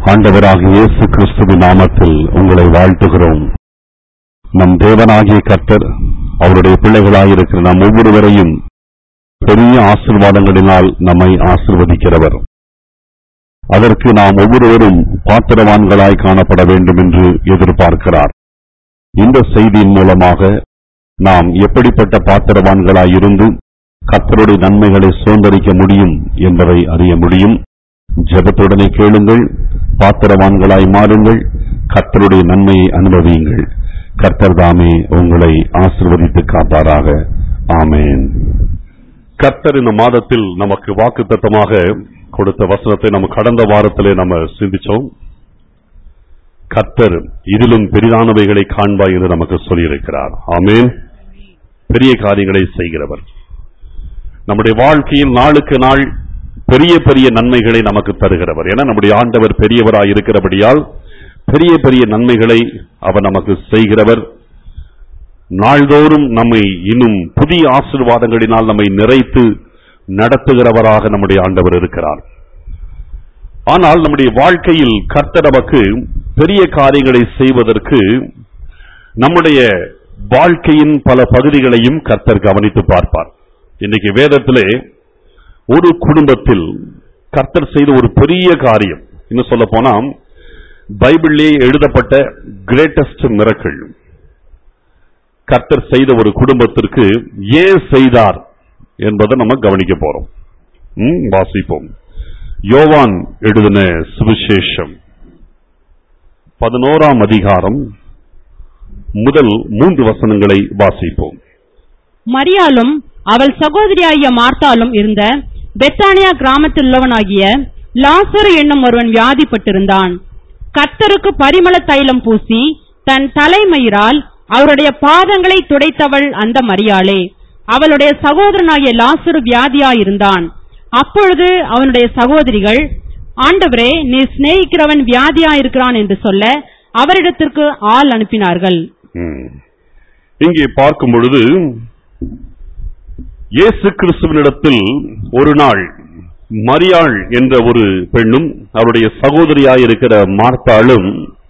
ஆண்டவராகிய இயேசு கிறிஸ்துவின் நாமத்தில் உங்களை வாழ்த்துகிறோம் நம் தேவனாகிய கர்த்தர் அவருடைய பிள்ளைகளாயிருக்கிற நம் ஒவ்வொருவரையும் பெரிய ஆசீர்வாதங்களினால் நம்மை ஆசீர்வதிக்கிறவர் அதற்கு நாம் ஒவ்வொருவரும் பாத்திரவான்களாய் காணப்பட வேண்டும் என்று எதிர்பார்க்கிறார் இந்த செய்தியின் மூலமாக நாம் எப்படிப்பட்ட பாத்திரவான்களாய் இருந்து கர்த்தருடைய நன்மைகளை சுதந்திரிக்க முடியும் என்பதை அறிய முடியும் ஜெபத்துடனே கேளுங்கள் பாத்திரவான்களாய் மாறுங்கள் கர்த்தருடைய நன்மையை அனுபவியுங்கள் கர்த்தர் தாமே உங்களை ஆசிர்வதித்து காப்பாராக ஆமேன் கர்த்தர் இந்த மாதத்தில் நமக்கு வாக்குத்தத்தமாக கொடுத்த வசனத்தை நம்ம கடந்த வாரத்திலே நம்ம சிந்திச்சோம் கர்த்தர் இதிலும் பெரிதானவைகளை காண்பாய் என்று நமக்கு சொல்லியிருக்கிறார் ஆமேன் பெரிய காரியங்களை செய்கிறவர் நம்முடைய வாழ்க்கையில் நாளுக்கு நாள் பெரிய பெரிய நன்மைகளை நமக்கு தருகிறவர் ஏன்னா நம்முடைய ஆண்டவர் பெரியவராய் இருக்கிறபடியால் பெரிய பெரிய நன்மைகளை அவர் நமக்கு செய்கிறவர் நாள்தோறும் நம்மை இன்னும் புதிய ஆசீர்வாதங்களினால் நம்மை நிறைத்து நடத்துகிறவராக நம்முடைய ஆண்டவர் இருக்கிறார் ஆனால் நம்முடைய வாழ்க்கையில் கர்த்தர் நமக்கு பெரிய காரியங்களை செய்வதற்கு நம்முடைய வாழ்க்கையின் பல பகுதிகளையும் கர்த்தர் கவனித்து பார்ப்பார் இன்னைக்கு வேதத்திலே ஒரு குடும்பத்தில் கர்த்தர் செய்த ஒரு பெரிய காரியம் இன்னும் சொல்ல போனா பைபிளிலே எழுதப்பட்ட கிரேட்டஸ்ட் மிரக்கிள் கர்த்தர் செய்த ஒரு குடும்பத்திற்கு ஏன் செய்தார் என்பதை நம்ம கவனிக்க போறோம் ம், வாசிப்போம் யோவான் எழுதின சுவிசேஷம் பதினோராம் அதிகாரம் முதல் மூன்று வசனங்களை வாசிப்போம் மரியாளும் அவள் சகோதரியாகிய மார்த்தாலும் இருந்த பெத்தானியா கிராமத்திலுள்ளவனாகிய லாசரு என்னும் ஒருவன் வியாதிப்பட்டிருந்தான் கர்த்தருக்கு பரிமள தைலம் பூசி தன் தலைமயிரால் அவருடைய பாதங்களை துடைத்தவள் அந்த மரியாளே அவளுடைய சகோதரனாகிய லாசரு வியாதியாயிருந்தான் அப்பொழுது அவனுடைய சகோதரிகள் ஆண்டவரே நீ சிநேகிக்கிறவன் வியாதியாயிருக்கிறான் என்று சொல்ல அவரிடத்திற்கு ஆள் அனுப்பினார்கள் ம். இங்கே பார்க்கும் பொழுது இயேசு கிறிஸ்துவனிடத்தில் ஒரு நாள் மரியாள் என்ற ஒரு பெண்ணும் அவருடைய சகோதரியாயிருக்கிற மார்த்தாளும்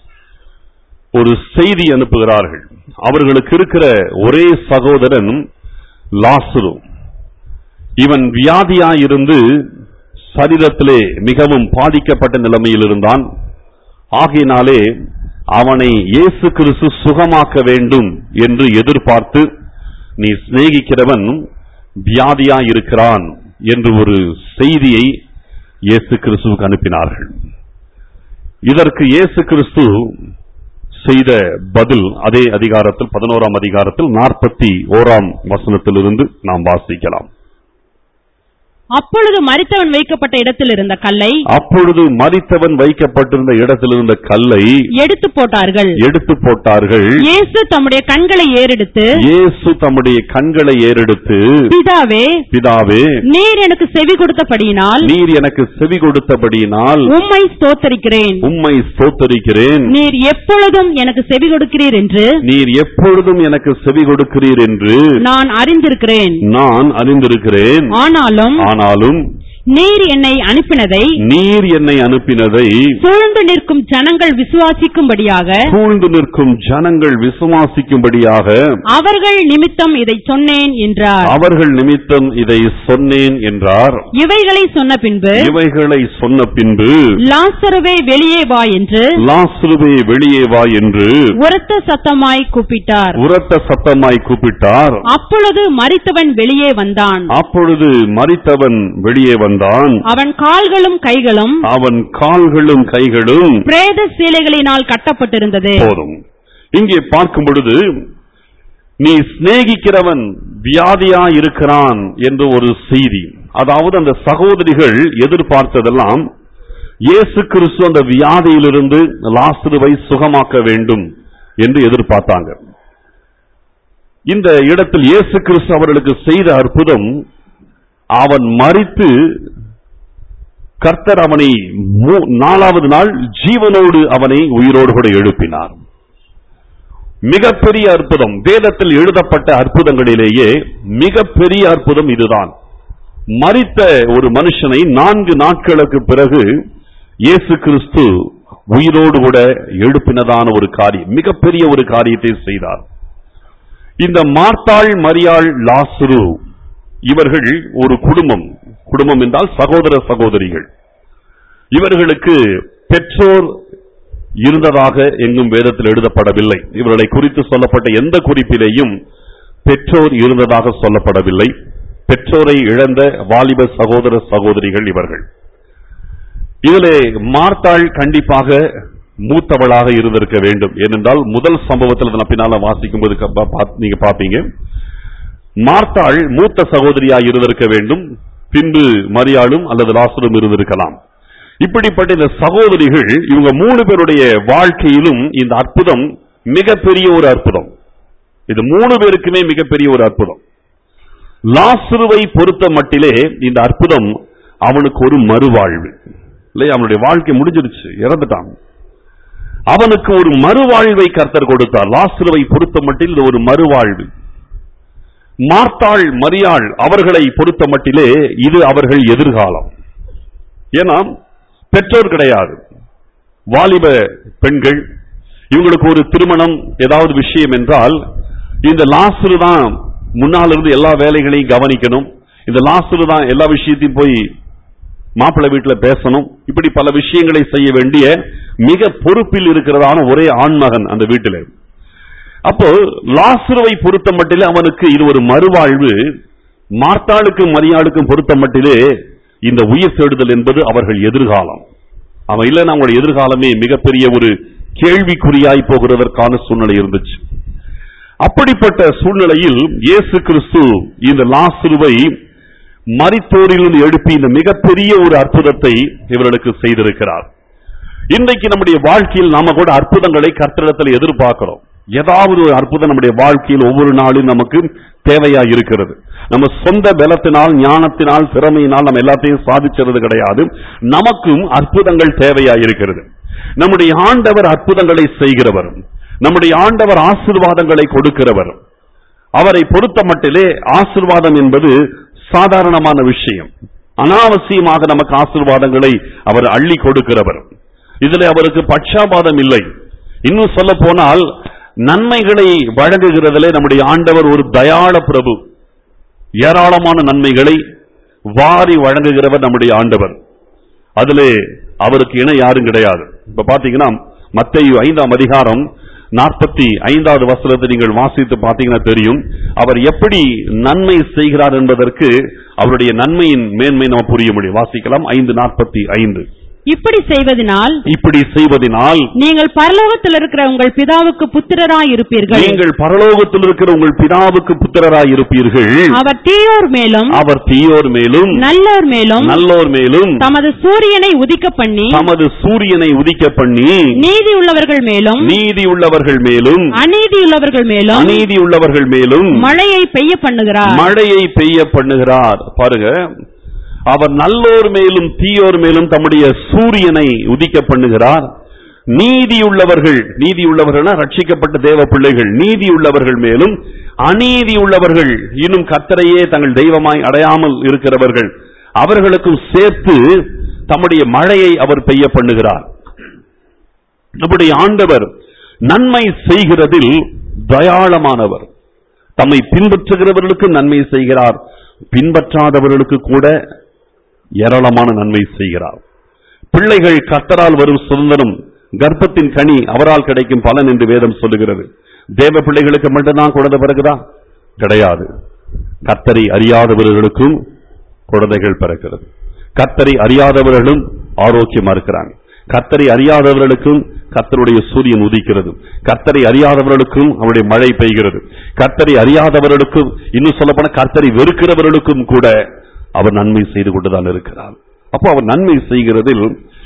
ஒரு செய்தி அனுப்புகிறார்கள் அவர்களுக்கு இருக்கிற ஒரே சகோதரன் லாசுரு இவன் வியாதியாயிருந்து சரீரத்திலே மிகவும் பாதிக்கப்பட்ட நிலைமையில் இருந்தான் ஆகையினாலே அவனை இயேசு கிறிஸ்து சுகமாக்க வேண்டும் என்று எதிர்பார்த்து நீ சிநேகிக்கிறவன் வியாதியாயிருக்கிறான் என்று ஒரு செய்தியை இயேசு கிறிஸ்துவுக்கு அனுப்பினார்கள் இதற்கு இயேசு கிறிஸ்து செய்த பதில் அதே அதிகாரத்தில் பதினோராம் அதிகாரத்தில் நாற்பத்தி ஓராம் வசனத்திலிருந்து நாம் வாசிக்கலாம் அப்பொழுது மரித்தவன் வைக்கப்பட்ட இடத்தில் இருந்த கல்லை அப்பொழுது மரித்தவன் வைக்கப்பட்டிருந்த இடத்திலிருந்த கல்லை எடுத்து போட்டார்கள் எடுத்து போட்டார்கள் இயேசு தம்முடைய கண்களை ஏறெடுத்து இயேசு தம்முடைய கண்களை ஏறெடுத்து பிதாவே பிதாவே நீர் எனக்கு செவி கொடுத்தபடியினால் நீர் எனக்கு செவி கொடுத்தபடியினால் உம்மை ஸ்தோத்தரிக்கிறேன் உம்மை ஸ்தோத்தரிக்கிறேன் நீர் எப்பொழுதும் எனக்கு செவி கொடுக்கிறீர் என்று நீர் எப்பொழுதும் எனக்கு செவி கொடுக்கிறீர் என்று நான் அறிந்திருக்கிறேன் நான் அறிந்திருக்கிறேன் ஆனாலும் ஆனாலும் நீர் என்னை அனுப்பினதை நீர் என்னை அனுப்பினதை சூழ்ந்து நிற்கும் ஜனங்கள் விசுவாசிக்கும்படியாக சூழ்ந்து நிற்கும் ஜனங்கள் விசுவாசிக்கும்படியாக அவர்கள் நிமித்தம் இதை சொன்னேன் என்றார் அவர்கள் நிமித்தம் இதை சொன்னேன் என்றார் இவைகளை சொன்ன பின்பு இவைகளை சொன்ன பின்பு லாசருவே வெளியே வா என்று லாசுருவே வெளியே வா என்று உரத்த சத்தமாய் கூப்பிட்டார் உரத்த சத்தமாய் கூப்பிட்டார் அப்பொழுது மரித்தவன் வெளியே வந்தான் அப்பொழுது மரித்தவன் வெளியே வந்தான் அவன் கால்களும் கைகளும் அவன் கால்களும் கைகளும் பிரேத சீலைகளினால் கட்டப்பட்டிருந்தது போதும் இங்கே பார்க்கும் பொழுது நீ சிநேகிக்கிறவன் வியாதியா இருக்கிறான் என்று ஒரு செய்தி அதாவது அந்த சகோதரிகள் எதிர்பார்த்ததெல்லாம் இயேசு கிறிஸ்து அந்த வியாதியிலிருந்து லாசுருவை சுகமாக்க வேண்டும் என்று எதிர்பார்த்தாங்க இந்த இடத்தில் இயேசு கிறிஸ்து அவர்களுக்கு செய்த அற்புதம் அவன் மரித்து கர்த்தர் அவனை மூ- நாலாவது நாள் ஜீவனோடு அவனை உயிரோடு கூட எழுப்பினார் மிகப்பெரிய அற்புதம் வேதத்தில் எழுதப்பட்ட அற்புதங்களிலேயே மிகப்பெரிய அற்புதம் இதுதான் மரித்த ஒரு மனுஷனை நான்கு நாட்களுக்கு பிறகு இயேசு கிறிஸ்து உயிரோடு கூட எழுப்பினதான ஒரு காரியம் மிகப்பெரிய ஒரு காரியத்தை செய்தார் இந்த மார்த்தாள் மரியாள் லாசுரு இவர்கள் ஒரு குடும்பம் குடும்பம் என்றால் சகோதர சகோதரிகள் இவர்களுக்கு பெற்றோர் இருந்ததாக எங்கும் வேதத்தில் எழுதப்படவில்லை இவர்களை குறித்து சொல்லப்பட்ட எந்த குறிப்பிலேயும் பெற்றோர் இருந்ததாக சொல்லப்படவில்லை பெற்றோரை இழந்த வாலிப சகோதர சகோதரிகள் இவர்கள் இதிலே மார்த்தாள் கண்டிப்பாக மூத்தவளாக இருந்திருக்க வேண்டும் ஏனென்றால் முதல் சம்பவத்தில் நான் பின்னால வாசிக்கும் போது க- பா- பா- நீங்க பாப்பீங்க மார்த்தாள் மூத்த சகோதரியா இருந்திருக்க வேண்டும் பின்பு மரியாளும் அல்லது லாசரும் இருந்திருக்கலாம் இப்படிப்பட்ட இந்த சகோதரிகள் இவங்க மூணு பேருடைய வாழ்க்கையிலும் இந்த அற்புதம் மிகப்பெரிய ஒரு அற்புதம் இது மூணு பேருக்குமே மிகப்பெரிய ஒரு அற்புதம் லாசுருவை பொறுத்த மட்டிலே இந்த அற்புதம் அவனுக்கு ஒரு மறுவாழ்வு இல்லையா அவனுடைய வாழ்க்கை முடிஞ்சிருச்சு இறந்துட்டான் அவனுக்கு ஒரு மறுவாழ்வை கர்த்தர் கொடுத்தார் லாசுருவை பொறுத்த மட்டில் இது ஒரு மறுவாழ்வு மார்த்தாள் மரியாள் அவர்களை பொறுத்த மட்டிலே இது அவர்கள் எதிர்காலம் ஏன்னா பெற்றோர் கிடையாது வாலிப பெண்கள் இவங்களுக்கு ஒரு திருமணம் ஏதாவது விஷயம் என்றால் இந்த லாசுரு தான் முன்னால் இருந்து எல்லா வேலைகளையும் கவனிக்கணும் இந்த லாசுரு தான் எல்லா விஷயத்தையும் போய் மாப்பிள்ளை வீட்டுல பேசணும் இப்படி பல விஷயங்களை செய்ய வேண்டிய மிக பொறுப்பில் இருக்கிறதான ஒரே ஆண்மகன் அந்த வீட்டில் அப்போ லாசுருவை பொறுத்த மட்டிலே அவனுக்கு இது ஒரு மறுவாழ்வு மார்த்தாளுக்கும் மரியாளுக்கும் பொறுத்த மட்டிலே இந்த உயிர் தேடுதல் என்பது அவர்கள் எதிர்காலம் அவன் இல்லைன்னா அவங்களுடைய எதிர்காலமே மிகப்பெரிய ஒரு கேள்விக்குறியாய் போகிறதற்கான சூழ்நிலை இருந்துச்சு அப்படிப்பட்ட சூழ்நிலையில் இயேசு கிறிஸ்து இந்த லாசுருவை மரித்தோரிலிருந்து எழுப்பி இந்த மிகப்பெரிய ஒரு அற்புதத்தை இவர்களுக்கு செய்திருக்கிறார் இன்றைக்கு நம்முடைய வாழ்க்கையில் நாம கூட அற்புதங்களை கர்த்தரிடத்தில் எதிர்பார்க்கிறோம் ஏதாவது ஒரு அற்புதம் நம்முடைய வாழ்க்கையில் ஒவ்வொரு நாளும் நமக்கு தேவையா இருக்கிறது நம்ம சொந்த பலத்தினால் ஞானத்தினால் திறமையினால் நம்ம எல்லாத்தையும் சாதிச்சது கிடையாது நமக்கும் அற்புதங்கள் தேவையா இருக்கிறது நம்முடைய ஆண்டவர் அற்புதங்களை செய்கிறவர் நம்முடைய ஆண்டவர் ஆசீர்வாதங்களை கொடுக்கிறவர் அவரை பொறுத்த மட்டிலே ஆசீர்வாதம் என்பது சாதாரணமான விஷயம் அனாவசியமாக நமக்கு ஆசீர்வாதங்களை அவர் அள்ளி கொடுக்கிறவர் இதில் அவருக்கு பட்சாபாதம் இல்லை இன்னும் சொல்ல போனால் நன்மைகளை வழங்குகிறதிலே நம்முடைய ஆண்டவர் ஒரு தயாள பிரபு ஏராளமான நன்மைகளை வாரி வழங்குகிறவர் நம்முடைய ஆண்டவர் அதிலே அவருக்கு இணை யாரும் கிடையாது இப்ப பாத்தீங்கன்னா மத்தேயு ஐந்தாம் அதிகாரம் நாற்பத்தி ஐந்தாவது வசனத்தை நீங்கள் வாசித்து பார்த்தீங்கன்னா தெரியும் அவர் எப்படி நன்மை செய்கிறார் என்பதற்கு அவருடைய நன்மையின் மேன்மை நம்ம புரிய முடியும் வாசிக்கலாம் ஐந்து நாற்பத்தி ஐந்து இப்படி செய்வதனால் இப்படி செய்வதனால் நீங்கள் பரலோகத்தில் இருக்கிற உங்கள் பிதாவுக்கு புத்திரராய் இருப்பீர்கள் நீங்கள் பரலோகத்தில் இருக்கிற உங்கள் பிதாவுக்கு புத்திரராய் இருப்பீர்கள் அவர் தீயோர் மேலும் அவர் தீயோர் மேலும் நல்லோர் மேலும் நல்லோர் மேலும் தமது சூரியனை உதிக்க பண்ணி தமது சூரியனை உதிக்க பண்ணி நீதி உள்ளவர்கள் மேலும் நீதி உள்ளவர்கள் மேலும் அநீதி உள்ளவர்கள் மேலும் அநீதி உள்ளவர்கள் மேலும் மழையை பெய்ய பண்ணுகிறார் மழையை பெய்ய பண்ணுகிறார் பாருங்க அவர் நல்லோர் மேலும் தீயோர் மேலும் தம்முடைய சூரியனை உதிக்க பண்ணுகிறார் நீதியுள்ளவர்கள் நீதியுள்ளவர்கள்னா ரட்சிக்கப்பட்ட தேவ பிள்ளைகள் நீதியுள்ளவர்கள் மேலும் அநீதி உள்ளவர்கள் இன்னும் கத்தரையே தங்கள் தெய்வமாய் அடையாமல் இருக்கிறவர்கள் அவர்களுக்கும் சேர்த்து தம்முடைய மழையை அவர் பெய்ய பண்ணுகிறார் நம்முடைய ஆண்டவர் நன்மை செய்கிறதில் தயாளமானவர் தம்மை பின்பற்றுகிறவர்களுக்கு நன்மை செய்கிறார் பின்பற்றாதவர்களுக்கு கூட ஏராளமான நன்மை செய்கிறார் பிள்ளைகள் கர்த்தரால் வரும் சுதந்திரம் கர்ப்பத்தின் கனி அவரால் கிடைக்கும் பலன் என்று வேதம் சொல்லுகிறது தேவ பிள்ளைகளுக்கு மட்டும்தான் குழந்தை பிறகுதா கிடையாது கர்த்தரை அறியாதவர்களுக்கும் குழந்தைகள் பிறக்கிறது கர்த்தரை அறியாதவர்களும் ஆரோக்கியமா இருக்கிறாங்க கர்த்தரை அறியாதவர்களுக்கும் கர்த்தருடைய சூரியன் உதிக்கிறது கர்த்தரை அறியாதவர்களுக்கும் அவருடைய மழை பெய்கிறது கர்த்தரை அறியாதவர்களுக்கும் இன்னும் சொல்ல போனா கர்த்தரை வெறுக்கிறவர்களுக்கும் கூட அவர் நன்மை செய்து கொண்டுதான் இருக்கிறார் அப்போ அவர் நன்மை செய்கிறதில்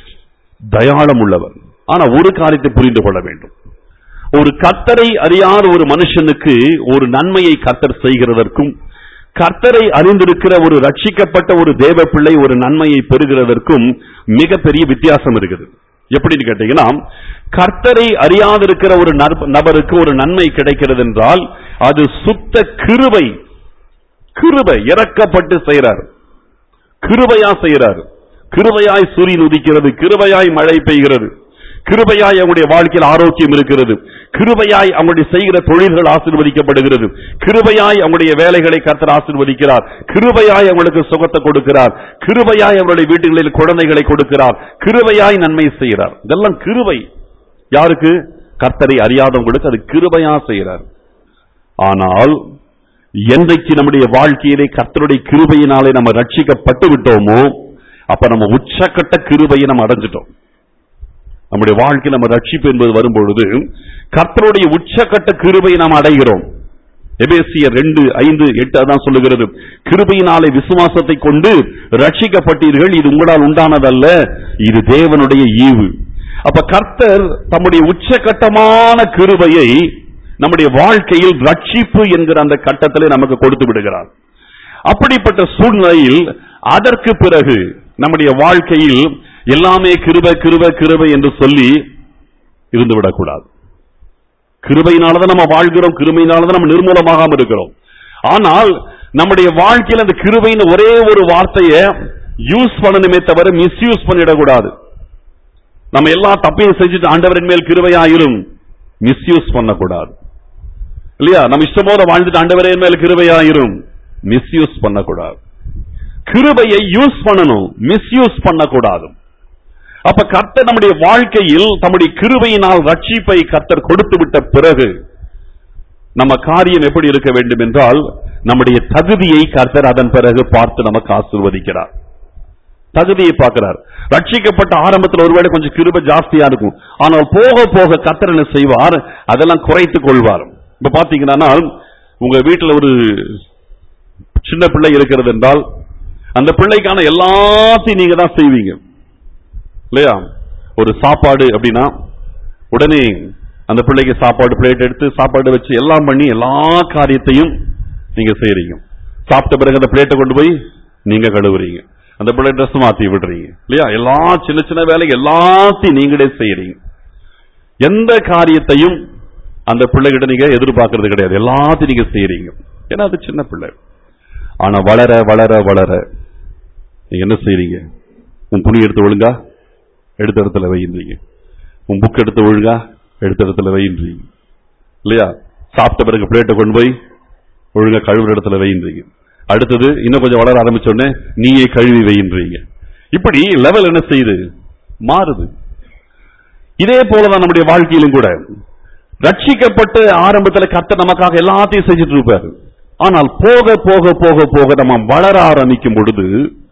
தயாளம் உள்ளவர் ஆனா ஒரு காரியத்தை புரிந்து கொள்ள வேண்டும் ஒரு கர்த்தரை அறியாத ஒரு மனுஷனுக்கு ஒரு நன்மையை கர்த்தர் செய்கிறதற்கும் கர்த்தரை அறிந்திருக்கிற ஒரு ரட்சிக்கப்பட்ட ஒரு தேவ பிள்ளை ஒரு நன்மையை பெறுகிறதற்கும் மிகப்பெரிய வித்தியாசம் இருக்குது எப்படின்னு கேட்டீங்கன்னா கர்த்தரை அறியாதிருக்கிற ஒரு நற்ப- நபருக்கு ஒரு நன்மை கிடைக்கிறது என்றால் அது சுத்த கிருபை கிருபை இறக்கப்பட்டு செய்றார் கிருபையா செய்கிறார் கிருபையாய் சூரியன் உதிக்கிறது கிருபையாய் மழை பெய்கிறது கிருபையாய் அவங்களுடைய வாழ்க்கையில் ஆரோக்கியம் இருக்கிறது கிருபையாய் அவங்களுடைய செய்கிற தொழில்கள் ஆசீர்வதிக்கப்படுகிறது கிருபையாய் அவங்களுடைய வேலைகளை கர்த்தர் ஆசீர்வதிக்கிறார் கிருபையாய் அவங்களுக்கு சுகத்தை கொடுக்கிறார் கிருபையாய் அவருடைய வீட்டுகளில் குழந்தைகளை கொடுக்கிறார் கிருபையாய் நன்மை செய்கிறார் இதெல்லாம் கிருபை யாருக்கு கர்த்தரை அறியாதவங்களுக்கு அது கிருபையா செய்கிறார் ஆனால் என்றைக்கு நம்முடைய வாழ்க்கையிலே கர்த்தருடைய கிருபையினாலே நம்ம ரட்சிக்கப்பட்டு விட்டோமோ அப்ப நம்ம உச்சக்கட்ட கிருபையை நம்ம அடைஞ்சிட்டோம் நம்முடைய வாழ்க்கையில் நம்ம ரட்சிப்பு என்பது வரும்பொழுது கர்த்தருடைய உச்சக்கட்ட கிருபையை நாம் அடைகிறோம் எபேசியர் ரெண்டு ஐந்து எட்டு அதான் சொல்லுகிறது கிருபையினாலே விசுவாசத்தை கொண்டு ரட்சிக்கப்பட்டீர்கள் இது உங்களால் உண்டானதல்ல இது தேவனுடைய ஈவு அப்ப கர்த்தர் தம்முடைய உச்சகட்டமான கிருபையை நம்முடைய வாழ்க்கையில் ரட்சிப்பு என்கிற அந்த கட்டத்திலே நமக்கு கொடுத்து விடுகிறார் அப்படிப்பட்ட சூழ்நிலையில் அதற்கு பிறகு நம்முடைய வாழ்க்கையில் எல்லாமே கிருப கிருப கிருபை என்று சொல்லி இருந்து விடக்கூடாது கிருபையினாலதான் நம்ம வாழ்கிறோம் கிருபையினாலதான் நம்ம நிர்மூலமாகாம இருக்கிறோம் ஆனால் நம்முடைய வாழ்க்கையில் அந்த கிருபையின் ஒரே ஒரு வார்த்தையை யூஸ் பண்ணணுமே தவிர மிஸ்யூஸ் பண்ணிடக்கூடாது நம்ம எல்லா தப்பையும் செஞ்சுட்டு ஆண்டவரின் மேல் கிருபையாயிரும் மிஸ்யூஸ் பண்ணக்கூடாது இல்லையா நம்ம இஷ்டம் போல வாழ்ந்துட்டு ஆண்டவரின் மேல் கிருபையாயிரும் மிஸ்யூஸ் பண்ணக்கூடாது கிருபையை யூஸ் பண்ணணும் மிஸ்யூஸ் பண்ணக்கூடாது அப்ப கர்த்தர் நம்முடைய வாழ்க்கையில் தம்முடைய கிருபையினால் ரட்சிப்பை கர்த்தர் கொடுத்து விட்ட பிறகு நம்ம காரியம் எப்படி இருக்க வேண்டும் என்றால் நம்முடைய தகுதியை கர்த்தர் அதன் பிறகு பார்த்து நமக்கு ஆசீர்வதிக்கிறார் தகுதியை பார்க்கிறார் ரட்சிக்கப்பட்ட ஆரம்பத்தில் ஒருவேளை கொஞ்சம் கிருபை ஜாஸ்தியா இருக்கும் ஆனால் போக போக கர்த்தர் என்ன செய்வார் அதெல்லாம் குறைத்துக் கொள்வார் இப்ப பாத்தீங்கன்னா உங்க வீட்டுல ஒரு சின்ன பிள்ளை இருக்கிறது என்றால் அந்த பிள்ளைக்கான எல்லாத்தையும் நீங்க தான் செய்வீங்க இல்லையா ஒரு சாப்பாடு அப்படின்னா உடனே அந்த பிள்ளைக்கு சாப்பாடு பிளேட் எடுத்து சாப்பாடு வச்சு எல்லாம் பண்ணி எல்லா காரியத்தையும் நீங்க செய்றீங்க சாப்பிட்ட பிறகு அந்த பிளேட்டை கொண்டு போய் நீங்க கழுவுறீங்க அந்த பிள்ளை ட்ரெஸ் மாத்தி விடுறீங்க இல்லையா எல்லா சின்ன சின்ன வேலை எல்லாத்தையும் நீங்களே செய்யறீங்க எந்த காரியத்தையும் அந்த பிள்ளைகிட்ட நீங்க எதிர்பார்க்கறது கிடையாது எல்லாத்தையும் நீங்க செய்யறீங்க ஏன்னா அது சின்ன பிள்ளை ஆனா வளர வளர வளர நீங்க என்ன செய்றீங்க உன் துணி எடுத்து ஒழுங்கா எடுத்த இடத்துல வைன்றீங்க உன் புக் எடுத்து ஒழுங்கா எடுத்த இடத்துல வைன்றீங்க இல்லையா சாப்பிட்ட பிறகு பிளேட்டை கொண்டு போய் ஒழுங்கா கழுவுற இடத்துல வைன்றீங்க அடுத்தது இன்னும் கொஞ்சம் வளர ஆரம்பிச்ச உடனே நீயே கழுவி வைன்றீங்க இப்படி லெவல் என்ன செய்யுது மாறுது இதே போலதான் நம்முடைய வாழ்க்கையிலும் கூட ரட்சிக்கப்பட்டு ஆரம்பத்துல கர்த்தர் நமக்காக எல்லாத்தையும் செஞ்சுட்டு இருப்பாரு ஆனால் போக போக போக போக நம்ம வளர ஆரம்பிக்கும் பொழுது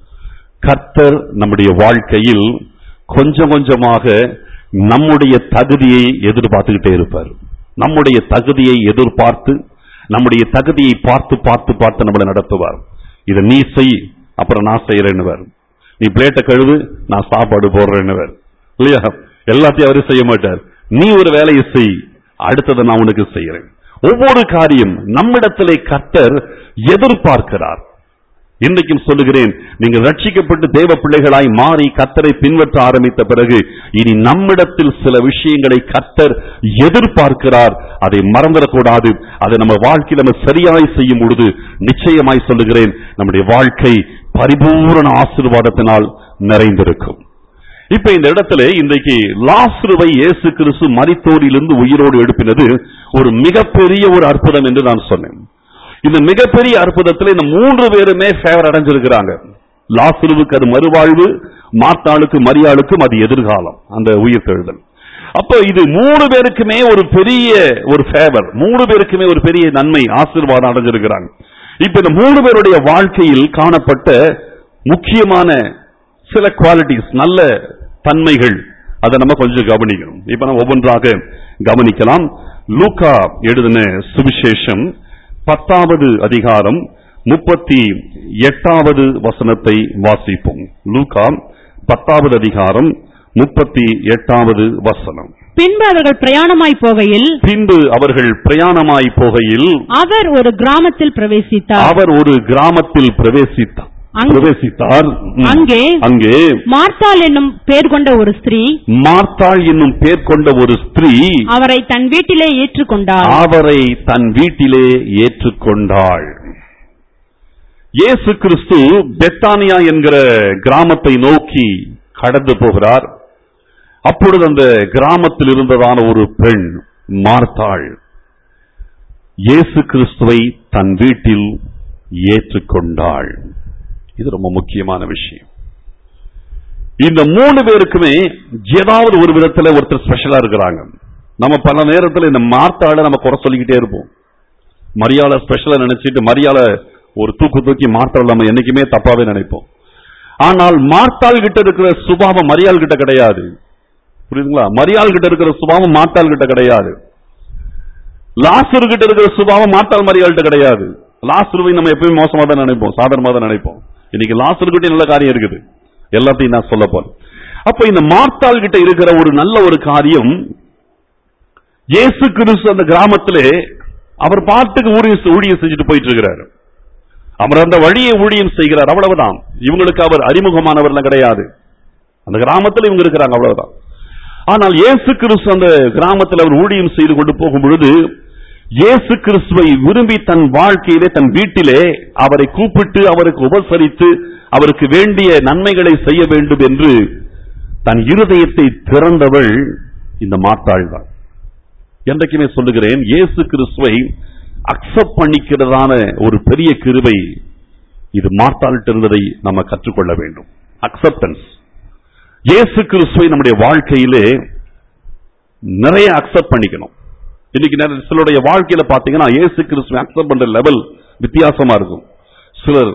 கர்த்தர் நம்முடைய வாழ்க்கையில் கொஞ்சம் கொஞ்சமாக நம்முடைய தகுதியை எதிர்பார்த்துக்கிட்டே இருப்பார் நம்முடைய தகுதியை எதிர்பார்த்து நம்முடைய தகுதியை பார்த்து பார்த்து பார்த்து நம்மளை நடத்துவார் இதை நீ செய் அப்புறம் நான் செய்யறேன்னுவார் நீ பிளேட்டை கழுவு நான் சாப்பாடு போடுறேன்னுவார் இல்லையா எல்லாத்தையும் அவரு செய்ய மாட்டார் நீ ஒரு வேலையை செய் அடுத்ததை நான் உனக்கு செய்யறேன் ஒவ்வொரு காரியம் நம்மிடத்திலே கர்த்தர் எதிர்பார்க்கிறார் இன்றைக்கும் சொல்லுகிறேன் நீங்கள் ரட்சிக்கப்பட்டு தேவ பிள்ளைகளாய் மாறி கர்த்தரை பின்பற்ற ஆரம்பித்த பிறகு இனி நம்மிடத்தில் சில விஷயங்களை கர்த்தர் எதிர்பார்க்கிறார் அதை மறந்துடக்கூடாது அதை நம்ம வாழ்க்கையில் நம்ம சரியாய் செய்யும் பொழுது நிச்சயமாய் சொல்லுகிறேன் நம்முடைய வாழ்க்கை பரிபூரண ஆசீர்வாதத்தினால் நிறைந்திருக்கும் இப்ப இந்த இடத்துல இன்றைக்கு லாஸ்ருவை இயேசு கிறிஸ்து மரித்தோரிலிருந்து உயிரோடு எழுப்பினது ஒரு மிகப்பெரிய ஒரு அற்புதம் என்று நான் சொன்னேன் இந்த மிகப்பெரிய அற்புதத்தில் இந்த மூன்று பேருமே ஃபேவர் அடைஞ்சிருக்கிறாங்க லாசுருவுக்கு அது மறுவாழ்வு மாத்தாளுக்கு மரியாளுக்கும் அது எதிர்காலம் அந்த உயிர் தெழுதல் அப்போ இது மூணு பேருக்குமே ஒரு பெரிய ஒரு ஃபேவர் மூணு பேருக்குமே ஒரு பெரிய நன்மை ஆசீர்வாதம் அடைஞ்சிருக்கிறாங்க இப்ப இந்த மூணு பேருடைய வாழ்க்கையில் காணப்பட்ட முக்கியமான சில குவாலிட்டிஸ் நல்ல தன்மைகள் அதை நம்ம கொஞ்சம் கவனிக்கணும் இப்ப நம்ம ஒவ்வொன்றாக கவனிக்கலாம் லூக்கா எழுதின சுவிசேஷம் பத்தாவது அதிகாரம் முப்பத்தி எட்டாவது வசனத்தை வாசிப்போம் லூக்கா பத்தாவது அதிகாரம் முப்பத்தி எட்டாவது வசனம் பின்பு அவர்கள் பிரயாணமாய் போகையில் பின்பு அவர்கள் பிரயாணமாய் போகையில் அவர் ஒரு கிராமத்தில் பிரவேசித்தார் அவர் ஒரு கிராமத்தில் பிரவேசித்தார் அங்கு- பிரவேசித்தார் ம். அங்கே அங்கே மார்த்தாள் என்னும் பேர் கொண்ட ஒரு ஸ்திரீ மார்த்தாள் என்னும் பேர் கொண்ட ஒரு ஸ்திரீ அவரை தன் வீட்டிலே ஏற்றுக்கொண்டார் அவரை தன் வீட்டிலே ஏற்றுக்கொண்டாள் இயேசு கிறிஸ்து பெத்தானியா என்கிற கிராமத்தை நோக்கி கடந்து போகிறார் அப்பொழுது அந்த கிராமத்தில் இருந்ததான ஒரு பெண் மார்த்தாள் இயேசு கிறிஸ்துவை தன் வீட்டில் ஏற்றுக்கொண்டாள் இது ரொம்ப முக்கியமான விஷயம் இந்த மூணு பேருக்குமே ஏதாவது ஒரு விதத்துல ஒருத்தர் ஸ்பெஷலா இருக்கிறாங்க நம்ம பல நேரத்துல இந்த மார்த்தாள நம்ம குறை சொல்லிக்கிட்டே இருப்போம் மரியாதை ஸ்பெஷலா நினைச்சிட்டு மரியாதை ஒரு தூக்கு தூக்கி மார்த்தாள் நம்ம என்னைக்குமே தப்பாவே நினைப்போம் ஆனால் மார்த்தாள் கிட்ட இருக்கிற சுபாவம் மரியாள் கிட்ட கிடையாது புரியுதுங்களா மரியாள் கிட்ட இருக்கிற சுபாவம் மார்த்தாள் கிட்ட கிடையாது லாசர் கிட்ட இருக்கிற சுபாவம் மார்த்தாள் மரியாள்கிட்ட கிடையாது லாசருவை நம்ம எப்பயும் மோசமா தான் நினைப்போம் சாதாரணமா தான் நினைப்போம் இன்னைக்கு லாசர் கிட்ட நல்ல காரியம் இருக்குது எல்லாத்தையும் நான் சொல்ல போறேன் அப்ப இந்த மார்த்தாள் கிட்ட இருக்கிற ஒரு நல்ல ஒரு காரியம் இயேசு கிறிஸ்து அந்த கிராமத்திலே அவர் பாட்டுக்கு ஊழியம் ஊழியம் செஞ்சுட்டு போயிட்டு இருக்கிறாரு அவர் அந்த வழியை ஊழியம் செய்கிறார் அவ்வளவுதான் இவங்களுக்கு அவர் அறிமுகமானவர்லாம் கிடையாது அந்த கிராமத்தில் இவங்க இருக்கிறாங்க அவ்வளவுதான் ஆனால் இயேசு கிறிஸ்து அந்த கிராமத்தில் அவர் ஊழியம் செய்து கொண்டு போகும் பொழுது இயேசு கிறிஸ்துவை விரும்பி தன் வாழ்க்கையிலே தன் வீட்டிலே அவரை கூப்பிட்டு அவருக்கு உபசரித்து அவருக்கு வேண்டிய நன்மைகளை செய்ய வேண்டும் என்று தன் இருதயத்தை திறந்தவள் இந்த மாத்தாள் தான் என்றைக்குமே சொல்லுகிறேன் இயேசு கிறிஸ்துவை அக்செப்ட் பண்ணிக்கிறதான ஒரு பெரிய கிருபை இது மார்த்தாள்கிட்ட இருந்ததை நம்ம கற்றுக்கொள்ள வேண்டும் அக்செப்டன்ஸ் இயேசு கிறிஸ்துவை நம்முடைய வாழ்க்கையிலே நிறைய அக்செப்ட் பண்ணிக்கணும் இன்னைக்கு நிறைய சிலருடைய வாழ்க்கையில பாத்தீங்கன்னா இயேசு கிறிஸ்துவை அக்செப்ட் பண்ற லெவல் வித்தியாசமா இருக்கும் சிலர்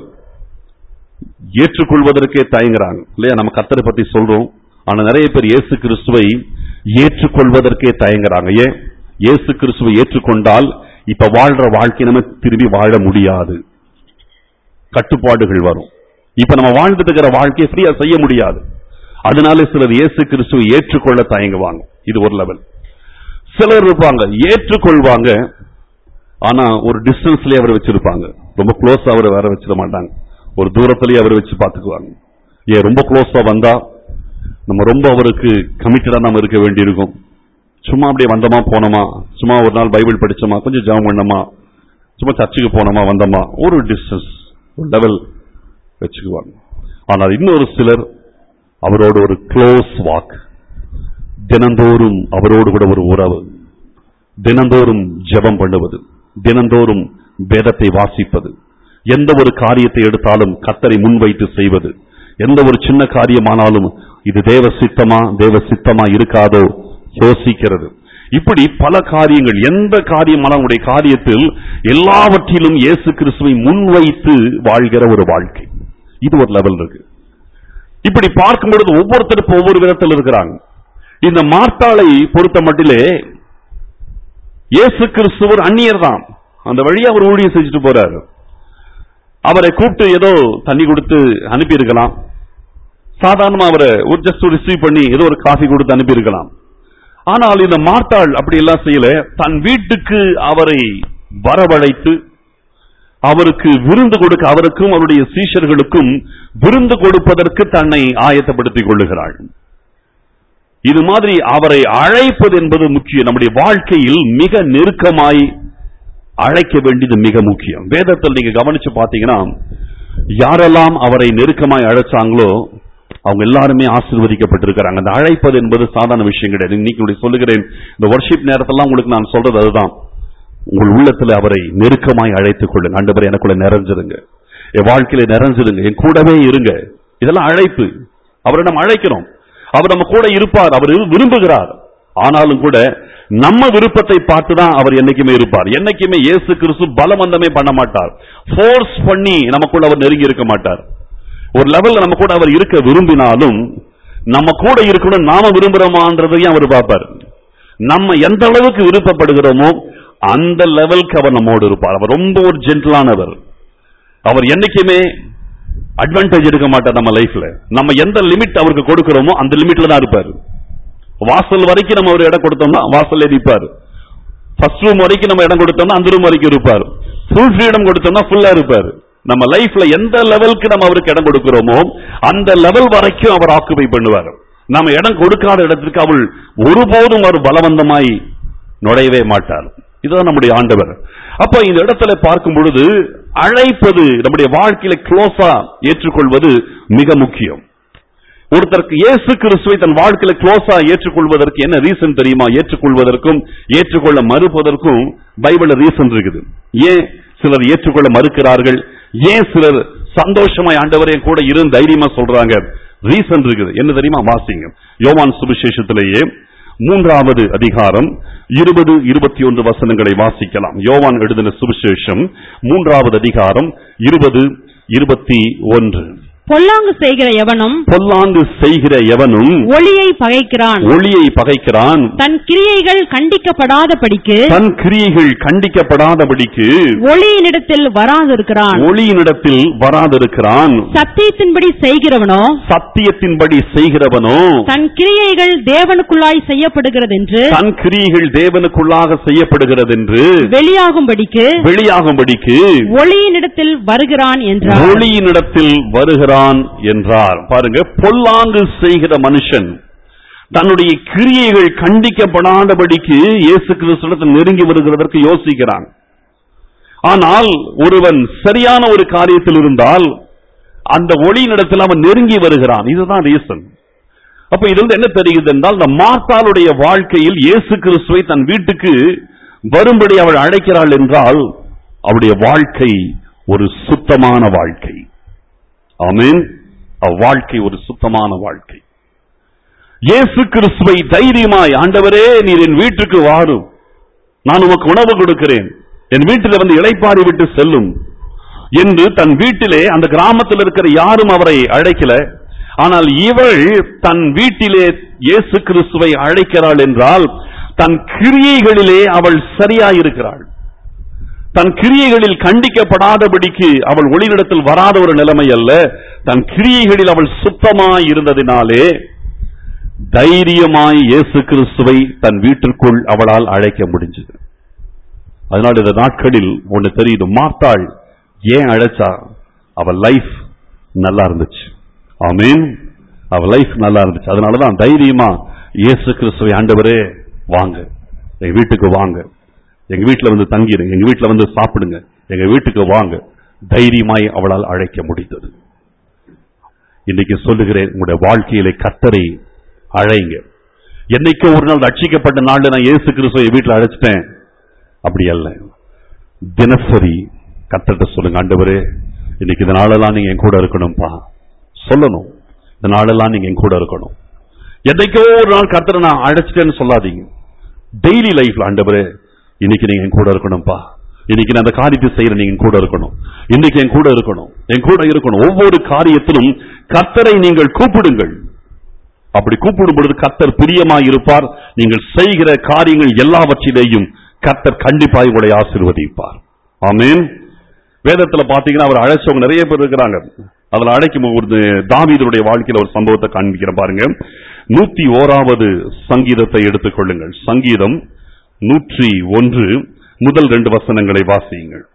ஏற்றுக்கொள்வதற்கே தயங்குறாங்க இல்லையா நம்ம கத்தரை பத்தி சொல்றோம் ஆனா நிறைய பேர் இயேசு கிறிஸ்துவை ஏற்றுக்கொள்வதற்கே தயங்குறாங்க ஏன் இயேசு கிறிஸ்துவை ஏற்றுக்கொண்டால் இப்ப வாழ்ற வாழ்க்கை நம்ம திரும்பி வாழ முடியாது கட்டுப்பாடுகள் வரும் இப்ப நம்ம வாழ்ந்துட்டு இருக்கிற வாழ்க்கையை ஃப்ரீயா செய்ய முடியாது அதனால சிலர் இயேசு கிறிஸ்துவை ஏற்றுக்கொள்ள தயங்குவாங்க இது ஒரு லெவல் சிலர் இருப்பாங்க ஏற்றுக்கொள்வாங்க ஆனா ஒரு டிஸ்டன்ஸ்லயே அவர் வச்சிருப்பாங்க ரொம்ப க்ளோஸ் அவரை வேற வச்சிட மாட்டாங்க ஒரு தூரத்திலேயே அவரை வச்சு பாத்துக்குவாங்க ஏன் ரொம்ப க்ளோஸா வந்தா நம்ம ரொம்ப அவருக்கு கமிட்டடா நம்ம இருக்க வேண்டியிருக்கும் சும்மா அப்படியே வந்தோமா போனோமா சும்மா ஒரு நாள் பைபிள் படிச்சோமா கொஞ்சம் ஜெபம் பண்ணோமா சும்மா சர்ச்சுக்கு போனோமா வந்தோமா ஒரு டிஸ்டன்ஸ் ஒரு லெவல் வச்சுக்குவாங்க ஆனால் இன்னொரு சிலர் அவரோடு ஒரு க்ளோஸ் வாக் தினந்தோறும் அவரோடு கூட ஒரு உறவு தினந்தோறும் ஜெபம் பண்ணுவது தினந்தோறும் வேதத்தை வாசிப்பது எந்த ஒரு காரியத்தை எடுத்தாலும் கத்தரை முன்வைத்து செய்வது எந்த ஒரு சின்ன காரியமானாலும் இது தேவ சித்தமா தேவ சித்தமா இருக்காதோ யோசிக்கிறது இப்படி பல காரியங்கள் எந்த காரியமான உடைய காரியத்தில் எல்லாவற்றிலும் இயேசு கிறிஸ்துவை முன்வைத்து வாழ்கிற ஒரு வாழ்க்கை இது ஒரு லெவல் இருக்கு இப்படி பார்க்கும் பொழுது ஒவ்வொருத்தருக்கும் ஒவ்வொரு விதத்தில் இருக்கிறாங்க இந்த மார்த்தாளை பொறுத்த மட்டிலே இயேசு கிறிஸ்து ஒரு அந்நியர் தான் அந்த வழியா அவர் ஊழியம் செஞ்சுட்டு போறாரு அவரை கூப்பிட்டு ஏதோ தண்ணி கொடுத்து அனுப்பி இருக்கலாம் சாதாரணமா அவரை ஒரு ஜஸ்ட் ரிசீவ் பண்ணி ஏதோ ஒரு காஃபி கொடுத்து அனுப்பி இருக்கலாம் ஆனால் இந்த மார்த்தாள் அப்படி எல்லாம் செய்யல தன் வீட்டுக்கு அவரை வரவழைத்து அவருக்கு விருந்து கொடுக்க அவருக்கும் அவருடைய சீஷர்களுக்கும் விருந்து கொடுப்பதற்கு தன்னை ஆயத்தப்படுத்திக் கொள்ளுகிறாள் இது மாதிரி அவரை அழைப்பது என்பது முக்கியம் நம்முடைய வாழ்க்கையில் மிக நெருக்கமாய் அழைக்க வேண்டியது மிக முக்கியம் வேதத்தில் நீங்க கவனிச்சு பாத்தீங்கன்னா யாரெல்லாம் அவரை நெருக்கமாய் அழைச்சாங்களோ அவங்க எல்லாருமே ஆசீர்வதிக்கப்பட்டிருக்கிறாங்க அந்த அழைப்பது என்பது சாதாரண விஷயம் கிடையாது இன்னைக்கு சொல்லுகிறேன் இந்த வர்ஷிப் நேரத்தெல்லாம் உங்களுக்கு நான் சொல்றது அதுதான் உங்கள் உள்ளத்துல அவரை நெருக்கமாய் அழைத்துக் கொள்ளுங்க ஆண்டவரே எனக்குள்ள நிறைஞ்சிருங்க என் வாழ்க்கையில நிறைஞ்சிருங்க என் கூடவே இருங்க இதெல்லாம் அழைப்பு அவரை நம்ம அழைக்கிறோம் அவர் நம்ம கூட இருப்பார் அவர் விரும்புகிறார் ஆனாலும் கூட நம்ம விருப்பத்தை பார்த்து தான் அவர் என்னைக்குமே இருப்பார் என்னைக்குமே இயேசு கிறிஸ்து பலவந்தமே பண்ண மாட்டார் ஃபோர்ஸ் பண்ணி நமக்குள்ள அவர் நெருங்கி இருக்க மாட்டார் ஒரு லெவல்ல நம்ம கூட அவர் இருக்க விரும்பினாலும் நம்ம கூட இருக்கணும் நாம விரும்புறோமான்றதையும் அவர் பார்ப்பார் நம்ம எந்த அளவுக்கு விருப்பப்படுகிறோமோ அந்த லெவலுக்கு அவர் நம்மோடு இருப்பார் அவர் ரொம்ப ஒரு ஜென்டிலானவர் அவர் என்னைக்குமே அட்வான்டேஜ் எடுக்க மாட்டார் நம்ம லைஃப்ல நம்ம எந்த லிமிட் அவருக்கு கொடுக்கிறோமோ அந்த லிமிட்ல தான் இருப்பார் வாசல் வரைக்கும் நம்ம ஒரு இடம் கொடுத்தோம்னா வாசல் இருப்பார் ஃபர்ஸ்ட் ரூம் வரைக்கும் நம்ம இடம் கொடுத்தோம்னா அந்த ரூம் வரைக்கும் இருப்பார் ஃபுல் ஃப்ரீடம் கொடுத்தோம்னா ஃபுல்லா இருப்பார் நம்ம லைஃப்ல எந்த லெவலுக்கு நம்ம அவருக்கு இடம் கொடுக்கிறோமோ அந்த லெவல் வரைக்கும் அவர் ஆக்குபை பண்ணுவார் நம்ம இடம் கொடுக்காத இடத்திற்கு அவள் ஒருபோதும் அவர் பலவந்தமாய் நுழையவே மாட்டார் இதுதான் நம்முடைய ஆண்டவர் அப்ப இந்த இடத்துல பார்க்கும் பொழுது அழைப்பது நம்முடைய வாழ்க்கையில க்ளோஸா ஏற்றுக்கொள்வது மிக முக்கியம் ஒருத்தருக்கு இயேசு கிறிஸ்துவை தன் வாழ்க்கையில க்ளோஸா ஏற்றுக்கொள்வதற்கு என்ன ரீசன் தெரியுமா ஏற்றுக்கொள்வதற்கும் ஏற்றுக்கொள்ள மறுப்பதற்கும் பைபிள்ல ரீசன் இருக்குது ஏன் சிலர் ஏற்றுக்கொள்ள மறுக்கிறார்கள் ஏன் சிலர் சந்தோஷமாய் ஆண்டவரே கூட இருந்து தைரியமா சொல்றாங்க ரீசன் இருக்குது என்ன தெரியுமா வாசிங்க யோவான் சுவிசேஷத்திலேயே மூன்றாவது அதிகாரம் இருபது இருபத்தி ஒன்று வசனங்களை வாசிக்கலாம் யோவான் எழுதின சுவிசேஷம் மூன்றாவது அதிகாரம் இருபது இருபத்தி ஒன்று பொல்லாங்கு செய்கிற எவனும் பொல்லாங்கு செய்கிற எவனும் ஒளியை பகைக்கிறான் ஒளியை பகைக்கிறான் தன் கிரியைகள் கண்டிக்கப்படாதபடிக்கு தன் கிரியைகள் கண்டிக்கப்படாதபடிக்கு ஒளியினிடத்தில் வராதிருக்கிறான் ஒளியினிடத்தில் வராதிருக்கிறான் சத்தியத்தின்படி செய்கிறவனோ சத்தியத்தின்படி செய்கிறவனோ தன் கிரியைகள் தேவனுக்குள்ளாய் செய்யப்படுகிறதென்று தன் கிரியைகள் தேவனுக்குள்ளாக செய்யப்படுகிறதென்று வெளியாகும்படிக்கு வெளியாகும்படிக்கு ஒளியினிடத்தில் வருகிறான் என்றார் ஒளியினிடத்தில் வருகிறான் என்றார் பாருங்க பொல்லாங்கு செய்கிற மனுஷன் தன்னுடைய கிரியைகள் கண்டிக்கப்படாதபடிக்கு இயேசு கிறிஸ்துவிடத்தில் நெருங்கி வருகிறதற்கு யோசிக்கிறான் ஆனால் ஒருவன் சரியான ஒரு காரியத்தில் இருந்தால் அந்த ஒளியினிடத்தில் அவன் நெருங்கி வருகிறான் இதுதான் ரீசன் அப்ப இதிலிருந்து என்ன தெரிகிறது என்றால் இந்த மார்த்தாளுடைய வாழ்க்கையில் இயேசு கிறிஸ்துவை தன் வீட்டுக்கு வரும்படி அவள் அழைக்கிறாள் என்றால் அவளுடைய வாழ்க்கை ஒரு சுத்தமான வாழ்க்கை ஆமென் அவ்வாழ்க்கை ஒரு சுத்தமான வாழ்க்கை இயேசு கிறிஸ்துவை தைரியமாய் ஆண்டவரே நீர் என் வீட்டுக்கு வாரும் நான் உமக்கு உணவு கொடுக்கிறேன் என் வீட்டில் வந்து இளைப்பாரி விட்டு செல்லும் என்று தன் வீட்டிலே அந்த கிராமத்தில் இருக்கிற யாரும் அவரை அழைக்கல ஆனால் இவள் தன் வீட்டிலே இயேசு கிறிஸ்துவை அழைக்கிறாள் என்றால் தன் கிரியைகளிலே அவள் சரியாயிருக்கிறாள் தன் கிரியைகளில் கண்டிக்கப்படாதபடிக்கு அவள் ஒளியிடத்தில் வராத ஒரு நிலைமை அல்ல தன் கிரியைகளில் அவள் சுத்தமாய் இருந்ததினாலே தைரியமாய் இயேசு கிறிஸ்துவை தன் வீட்டிற்குள் அவளால் அழைக்க முடிஞ்சது அதனால் இந்த நாட்களில் ஒண்ணு தெரியுது மார்த்தாள் ஏன் அழைச்சா அவள் லைஃப் நல்லா இருந்துச்சு ஆமீன் அவள் லைஃப் நல்லா இருந்துச்சு அதனாலதான் தைரியமா இயேசு கிறிஸ்துவை ஆண்டவரே வாங்க எங்க வீட்டுக்கு வாங்க எங்க வீட்டுல வந்து தங்கிடுங்க எங்க வீட்டுல வந்து சாப்பிடுங்க எங்க வீட்டுக்கு வாங்க தைரியமாய் அவளால் அழைக்க முடிந்தது இன்னைக்கு சொல்லுகிறேன் உங்களுடைய வாழ்க்கையிலே கத்தரை அழைங்க என்னைக்கோ ஒரு நாள் ரட்சிக்கப்பட்ட நாள்ல நான் இயேசு கிறிஸ்துவை வீட்டுல அழைச்சிட்டேன் அப்படி அல்ல தினசரி கத்தட்ட சொல்லுங்க ஆண்டவரே இன்னைக்கு இந்த நாளெல்லாம் நீங்க என் கூட இருக்கணும்பா சொல்லணும் இந்த நாளெல்லாம் நீங்க என் கூட இருக்கணும் என்னைக்கோ ஒரு நாள் கத்தரை நான் அழைச்சிட்டேன்னு சொல்லாதீங்க டெய்லி லைஃப்ல ஆண்டவரே இன்னைக்கு நீங்க என் கூட இருக்கணும்பா இன்னைக்கு நான் அந்த காரியத்தை செய்யற நீங்க என் கூட இருக்கணும் இன்னைக்கு என் கூட இருக்கணும் என் கூட இருக்கணும் ஒவ்வொரு காரியத்திலும் கத்தரை நீங்கள் கூப்பிடுங்கள் அப்படி கூப்பிடும் பொழுது கத்தர் பிரியமாய் இருப்பார் நீங்கள் செய்கிற காரியங்கள் எல்லாவற்றிலேயும் கத்தர் கண்டிப்பாய் உங்களை ஆசீர்வதிப்பார் ஆமென் வேதத்துல பாத்தீங்கன்னா அவர் அழைச்சவங்க நிறைய பேர் இருக்கிறாங்க அதுல அழைக்கும் ஒரு தாவீதனுடைய வாழ்க்கையில ஒரு சம்பவத்தை காண்பிக்கிறேன் பாருங்க நூத்தி ஓராவது சங்கீதத்தை எடுத்துக்கொள்ளுங்கள் சங்கீதம் நூற்றி ஒன்று முதல் ரெண்டு வசனங்களை வாசியுங்கள்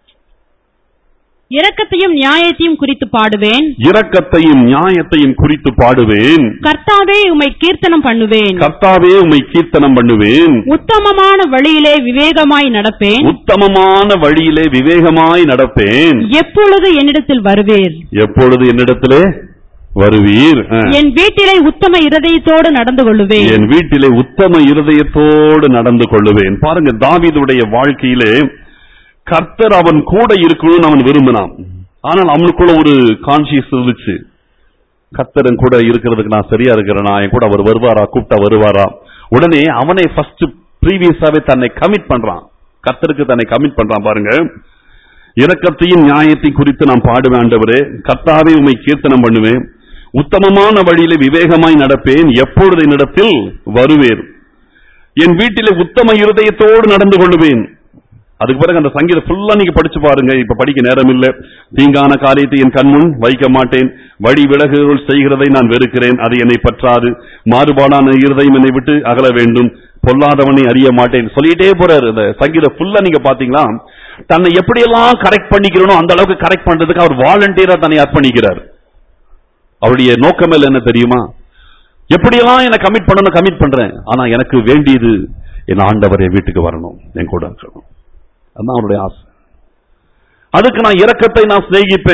இரக்கத்தையும் நியாயத்தையும் குறித்து பாடுவேன் இரக்கத்தையும் நியாயத்தையும் குறித்து பாடுவேன் கர்த்தாவே உம்மை கீர்த்தனம் பண்ணுவேன் கர்த்தாவே உம்மை கீர்த்தனம் பண்ணுவேன் உத்தமமான வழியிலே விவேகமாய் நடப்பேன் உத்தமமான வழியிலே விவேகமாய் நடப்பேன் எப்பொழுது என்னிடத்தில் வருவீர் எப்பொழுது என்னிடத்திலே வருவீர் ஆ. என் வீட்டிலே உத்தம இருதயத்தோடு நடந்து கொள்ளுவேன் என் வீட்டிலே உத்தம இருதயத்தோடு நடந்து கொள்ளுவேன் பாருங்க தாவீதுடைய வாழ்க்கையிலே கர்த்தர் அவன் கூட இருக்கணும்னு அவன் விரும்பினான் ஆனால் அவனுக்குள்ள ஒரு கான்சியஸ் இருந்துச்சு கர்த்தரன் கூட இருக்கிறதுக்கு நான் சரியா இருக்கிறேனா என் கூட அவர் வருவாரா கூப்பிட்டா வருவாரா உடனே அவனை ஃபர்ஸ்ட் ப்ரீவியஸாவே தன்னை கமிட் பண்றான் கர்த்தருக்கு தன்னை கமிட் பண்றான் பாருங்க இரக்கத்தையும் நியாயத்தையும் குறித்து நான் பாடுவேன் ஆண்டவரே கர்த்தாவே உம்மை கீர்த்தனம் பண்ணுவேன் உத்தமமான வழியிலே விவேகமாய் நடப்பேன் எப்பொழுது என்னிடத்தில் வருவேன் என் வீட்டிலே உத்தம இருதயத்தோடு நடந்து கொள்ளுவேன் அதுக்கு பிறகு அந்த சங்கீதம் ஃபுல்லா நீங்க படிச்சு பாருங்க இப்ப படிக்க நேரம் இல்ல தீங்கான காரியத்தை என் கண்முன் வைக்க மாட்டேன் வழி விலகுகள் செய்கிறதை நான் வெறுக்கிறேன் அது என்னை பற்றாது மாறுபாடான இருதயம் என்னை விட்டு அகல வேண்டும் பொல்லாதவனை அறிய மாட்டேன் சொல்லிட்டே போறாரு இந்த சங்கீதம் ஃபுல்லா நீங்க பாத்தீங்களா தன்னை எப்படியெல்லாம் கரெக்ட் பண்ணிக்கிறனோ அந்த அளவுக்கு கரெக்ட் பண்றதுக்கு அவர் வாலண்டியரா தன்னை அர்ப்பணிக்கிறார் அவருடைய நோக்கம் என்ன தெரியுமா எப்படியெல்லாம் என்ன கமிட் பண்ணணும் கமிட் பண்றேன் ஆனா எனக்கு வேண்டியது என் ஆண்டவர் என் வீட்டுக்கு வரணும் என் கூட இருக்கணும் அதான் அவருடைய ஆசை அதுக்கு நான் இரக்கத்தை நான் சிநேகிப்பேன்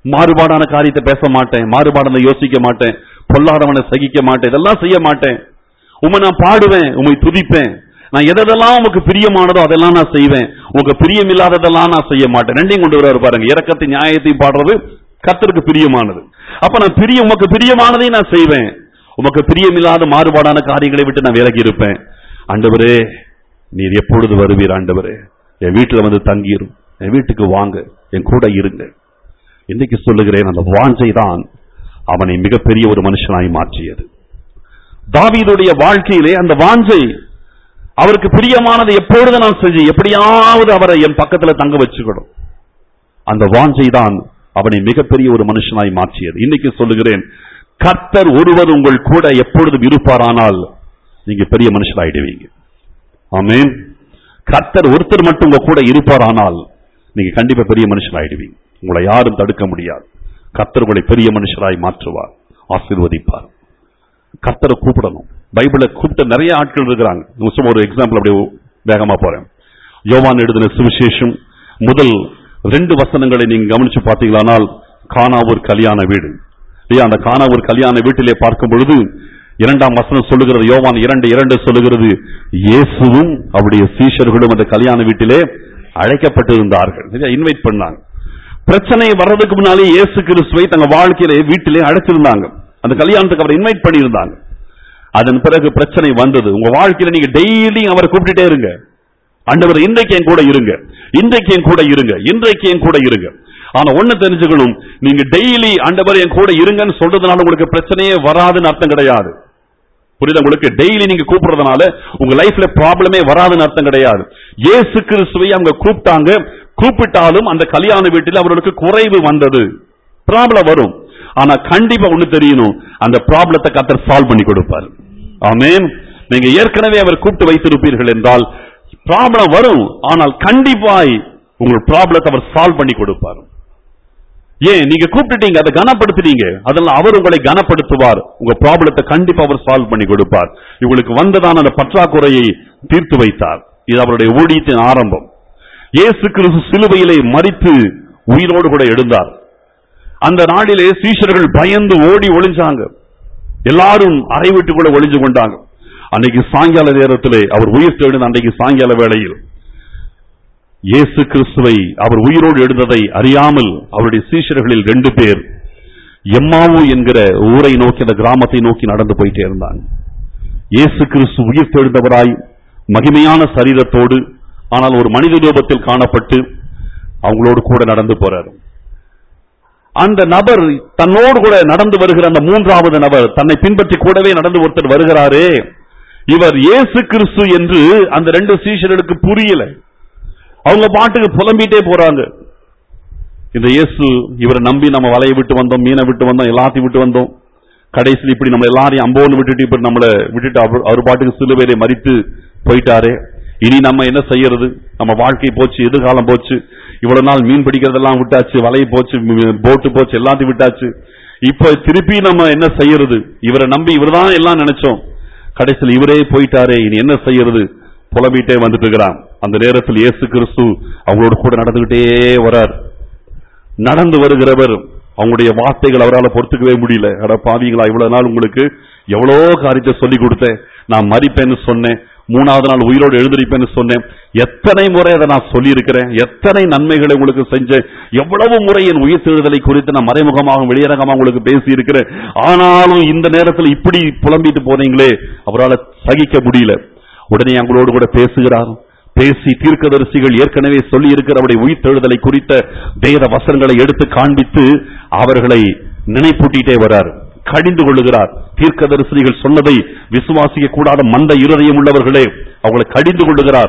மாறுபாடான காரியத்தை பேச மாட்டேன் மாறுபாடான யோசிக்க மாட்டேன் பொல்லாதவனை சகிக்க மாட்டேன் இதெல்லாம் செய்ய மாட்டேன் உம்மை நான் பாடுவேன் உம்மை துதிப்பேன் நான் எதெல்லாம் உமக்கு பிரியமானதோ அதெல்லாம் நான் செய்வேன் உமக்கு பிரியமில்லாததெல்லாம் நான் செய்ய மாட்டேன் ரெண்டையும் கொண்டு வர்றாரு பாருங்க இரக்கத்தை நியாயத்தையும் பாடுறது கர்த்தருக்கு பிரியமானது அப்ப நான் பிரிய உமக்கு பிரியமானதையும் நான் செய்வேன் உமக்கு பிரியமில்லாத மாறுபாடான காரியங்களை விட்டு நான் விலகி இருப்பேன் ஆண்டவரே நீர் எப்பொழுது வருவீர் ஆண்டவரே என் வீட்டுல வந்து தங்கிரும் என் வீட்டுக்கு வாங்க என் கூட இருங்க இன்னைக்கு சொல்லுகிறேன் அந்த வாஞ்சை தான் அவனை மிகப்பெரிய ஒரு மனுஷனாய் மாற்றியது தாவீதுடைய வாழ்க்கையிலே அந்த வாஞ்சை அவருக்கு பிரியமானதை எப்பொழுது நான் செஞ்சு எப்படியாவது அவரை என் பக்கத்துல தங்க வச்சுக்கணும் அந்த வாஞ்சை தான் அவனை மிகப்பெரிய ஒரு மனுஷனாய் மாற்றியது இன்னைக்கு சொல்லுகிறேன் கர்த்தர் ஒருவர் உங்கள் கூட எப்பொழுதும் இருப்பாரானால் நீங்க பெரிய மனுஷனாயிடுவீங்க ஆமென் கர்த்தர் ஒருத்தர் மட்டும் உங்க கூட இருப்பாரானால் நீங்க கண்டிப்பா பெரிய மனுஷனாயிடுவீங்க உங்களை யாரும் தடுக்க முடியாது கர்த்தர் உங்களை பெரிய மனுஷராய் மாற்றுவார் ஆசீர்வதிப்பார் கர்த்தரை கூப்பிடணும் பைபிளை கூப்பிட்ட நிறைய ஆட்கள் இருக்கிறாங்க நான் சும்மா ஒரு எக்ஸாம்பிள் அப்படியே வேகமா போறேன் யோவான் எழுதின சுவிசேஷம் முதல் ரெண்டு வசனங்களை நீங்க கவனிச்சு பார்த்தீங்களானால் கானாவூர் கல்யாண வீடு இல்லையா அந்த கானாவூர் கல்யாண வீட்டிலே பார்க்கும் பொழுது இரண்டாம் வசனம் சொல்லுகிறது யோவான் இரண்டு இரண்டு சொல்லுகிறது இயேசுவும் அவருடைய சீஷர்களும் அந்த கல்யாண வீட்டிலே அழைக்கப்பட்டிருந்தார்கள் இன்வைட் பண்ணாங்க பிரச்சனை வர்றதுக்கு முன்னாலே இயேசு கிறிஸ்துவை தங்க வாழ்க்கையிலே வீட்டிலே அழைச்சிருந்தாங்க அந்த கல்யாணத்துக்கு அவரை இன்வைட் பண்ணியிருந்தாங்க அதன் பிறகு பிரச்சனை வந்தது உங்க வாழ்க்கையில நீங்க டெய்லி அவரை கூப்பிட்டுட்டே இருங்க ஆண்டவர் இன்றைக்கு என் கூட இருங்க இன்றைக்கு என் கூட இருங்க இன்றைக்கு என் கூட இருங்க ஆனா ஒண்ணு தெரிஞ்சுக்கணும் நீங்க டெய்லி ஆண்டவர் என் கூட இருங்கன்னு சொல்றதுனால உங்களுக்கு பிரச்சனையே வராதுன்னு அர்த்தம் கிடையாது புரியுதா உங்களுக்கு டெய்லி நீங்க கூப்பிடுறதுனால உங்க லைஃப்ல ப்ராப்ளமே வராதுன்னு அர்த்தம் கிடையாது இயேசு கிறிஸ்துவை அவங்க கூப்பிட்டாங்க கூப்பிட்டாலும் அந்த கல்யாண வீட்டில் அவர்களுக்கு குறைவு வந்தது ப்ராப்ளம் வரும் ஆனா கண்டிப்பா ஒண்ணு தெரியணும் அந்த ப்ராப்ளத்தை கத்தர் சால்வ் பண்ணி கொடுப்பார் ஆமென் நீங்க ஏற்கனவே அவர் கூப்பிட்டு வைத்திருப்பீர்கள் என்றால் ப்ராப்ளம் வரும் ஆனால் கண்டிப்பாய் உங்கள் ப்ராப்ளத்தை அவர் சால்வ் பண்ணி கொடுப்பார் ஏன் நீங்க கூப்பிட்டுட்டீங்க அதை கனப்படுத்துறீங்க அதெல்லாம் அவர் உங்களை கனப்படுத்துவார் உங்க ப்ராப்ளத்தை கண்டிப்பா அவர் சால்வ் பண்ணி கொடுப்பார் இவங்களுக்கு வந்ததான அந்த பற்றாக்குறையை தீர்த்து வைத்தார் இது அவருடைய ஊழியத்தின் ஆரம்பம் இயேசு கிறிஸ்து சிலுவையிலே மறித்து உயிரோடு கூட எழுந்தார் அந்த நாளிலே சீஷர்கள் பயந்து ஓடி ஒளிஞ்சாங்க எல்லாரும் அறை வீட்டுக்குள்ள ஒளிஞ்சு கொண்டாங்க அன்னைக்கு சாயங்கால நேரத்திலே அவர் உயிர் தெழுந்த அன்றைக்கு சாயங்கால வேளையில் இயேசு கிறிஸ்துவை அவர் உயிரோடு எழுந்ததை அறியாமல் அவருடைய சீஷர்களில் ரெண்டு பேர் எம்மாவு என்கிற ஊரை நோக்கி அந்த கிராமத்தை நோக்கி நடந்து போயிட்டே இருந்தாங்க இயேசு கிறிஸ்து உயிர் தெழுந்தவராய் மகிமையான சரீரத்தோடு ஆனால் ஒரு மனித ரூபத்தில் காணப்பட்டு அவங்களோடு கூட நடந்து போறாரு அந்த நபர் தன்னோடு கூட நடந்து வருகிற அந்த மூன்றாவது நபர் தன்னை பின்பற்றி கூடவே நடந்து ஒருத்தர் வருகிறாரே இவர் இயேசு கிறிஸ்து என்று அந்த ரெண்டு சீஷர்களுக்கு புரியல அவங்க பாட்டுக்கு புலம்பிட்டே போறாங்க இந்த இயேசு இவரை நம்பி நம்ம வலையை விட்டு வந்தோம் மீனை விட்டு வந்தோம் எல்லாத்தையும் விட்டு வந்தோம் கடைசியில் இப்படி நம்ம எல்லாரையும் அம்போன்னு விட்டுட்டு இப்ப நம்மளை விட்டுட்டு அவர் அவர் பாட்டுக்கு சிலுவையிலே மறித்து போயிட்டாரே இனி நம்ம என்ன செய்யறது நம்ம வாழ்க்கை போச்சு எதிர்காலம் போச்சு இவ்வளவு நாள் மீன் பிடிக்கிறதெல்லாம் விட்டாச்சு வலை போச்சு ம- போட்டு போச்சு எல்லாத்தையும் விட்டாச்சு இப்ப திருப்பி நம்ம என்ன செய்யறது இவரை நம்பி இவர்தான் எல்லாம் நினைச்சோம் கடைசியில் இவரே போயிட்டாரே இனி என்ன செய்யறது புலம்பிட்டே வந்துட்டு இருக்கிறான் அந்த நேரத்தில் இயேசு கிறிஸ்து அவங்களோட கூட நடந்துகிட்டே வரார் நடந்து வருகிறவர் அவங்களுடைய வார்த்தைகள் அவரால் பொறுத்துக்கவே முடியல அட பாவிங்களா இவ்வளவு நாள் உங்களுக்கு எவ்வளோ காரியத்தை சொல்லி கொடுத்தேன் நான் மறிப்பேன்னு சொன்னேன் மூணாவது நாள் உயிரோடு எழுந்திருப்பேன்னு சொன்னேன் எத்தனை முறை அதை நான் சொல்லியிருக்கிறேன் எத்தனை நன்மைகளை உங்களுக்கு செஞ்சேன் எவ்வளவு முறை என் உயிர் தெழுதலை குறித்து நான் மறைமுகமாக வெளியரங்கமாக உங்களுக்கு பேசி இருக்கிறேன் ஆனாலும் இந்த நேரத்தில் இப்படி புலம்பிட்டு போனீங்களே அவரால் சகிக்க முடியல உடனே அவங்களோடு கூட பேசுகிறார் பேசி தீர்க்கதரிசிகள் ஏற்கனவே சொல்லி இருக்கிற அவருடைய உயிர்த்தெழுதலை குறித்த வேத வசனங்களை எடுத்து காண்பித்து அவர்களை நினைப்பூட்டிட்டே வரார் கடிந்து கொள்ளுகிறார் தீர்க்கதரிசிகள் சொன்னதை விசுவாசிக்க கூடாத மந்த இருதயம் உள்ளவர்களே அவங்களை கடிந்து கொள்ளுகிறார்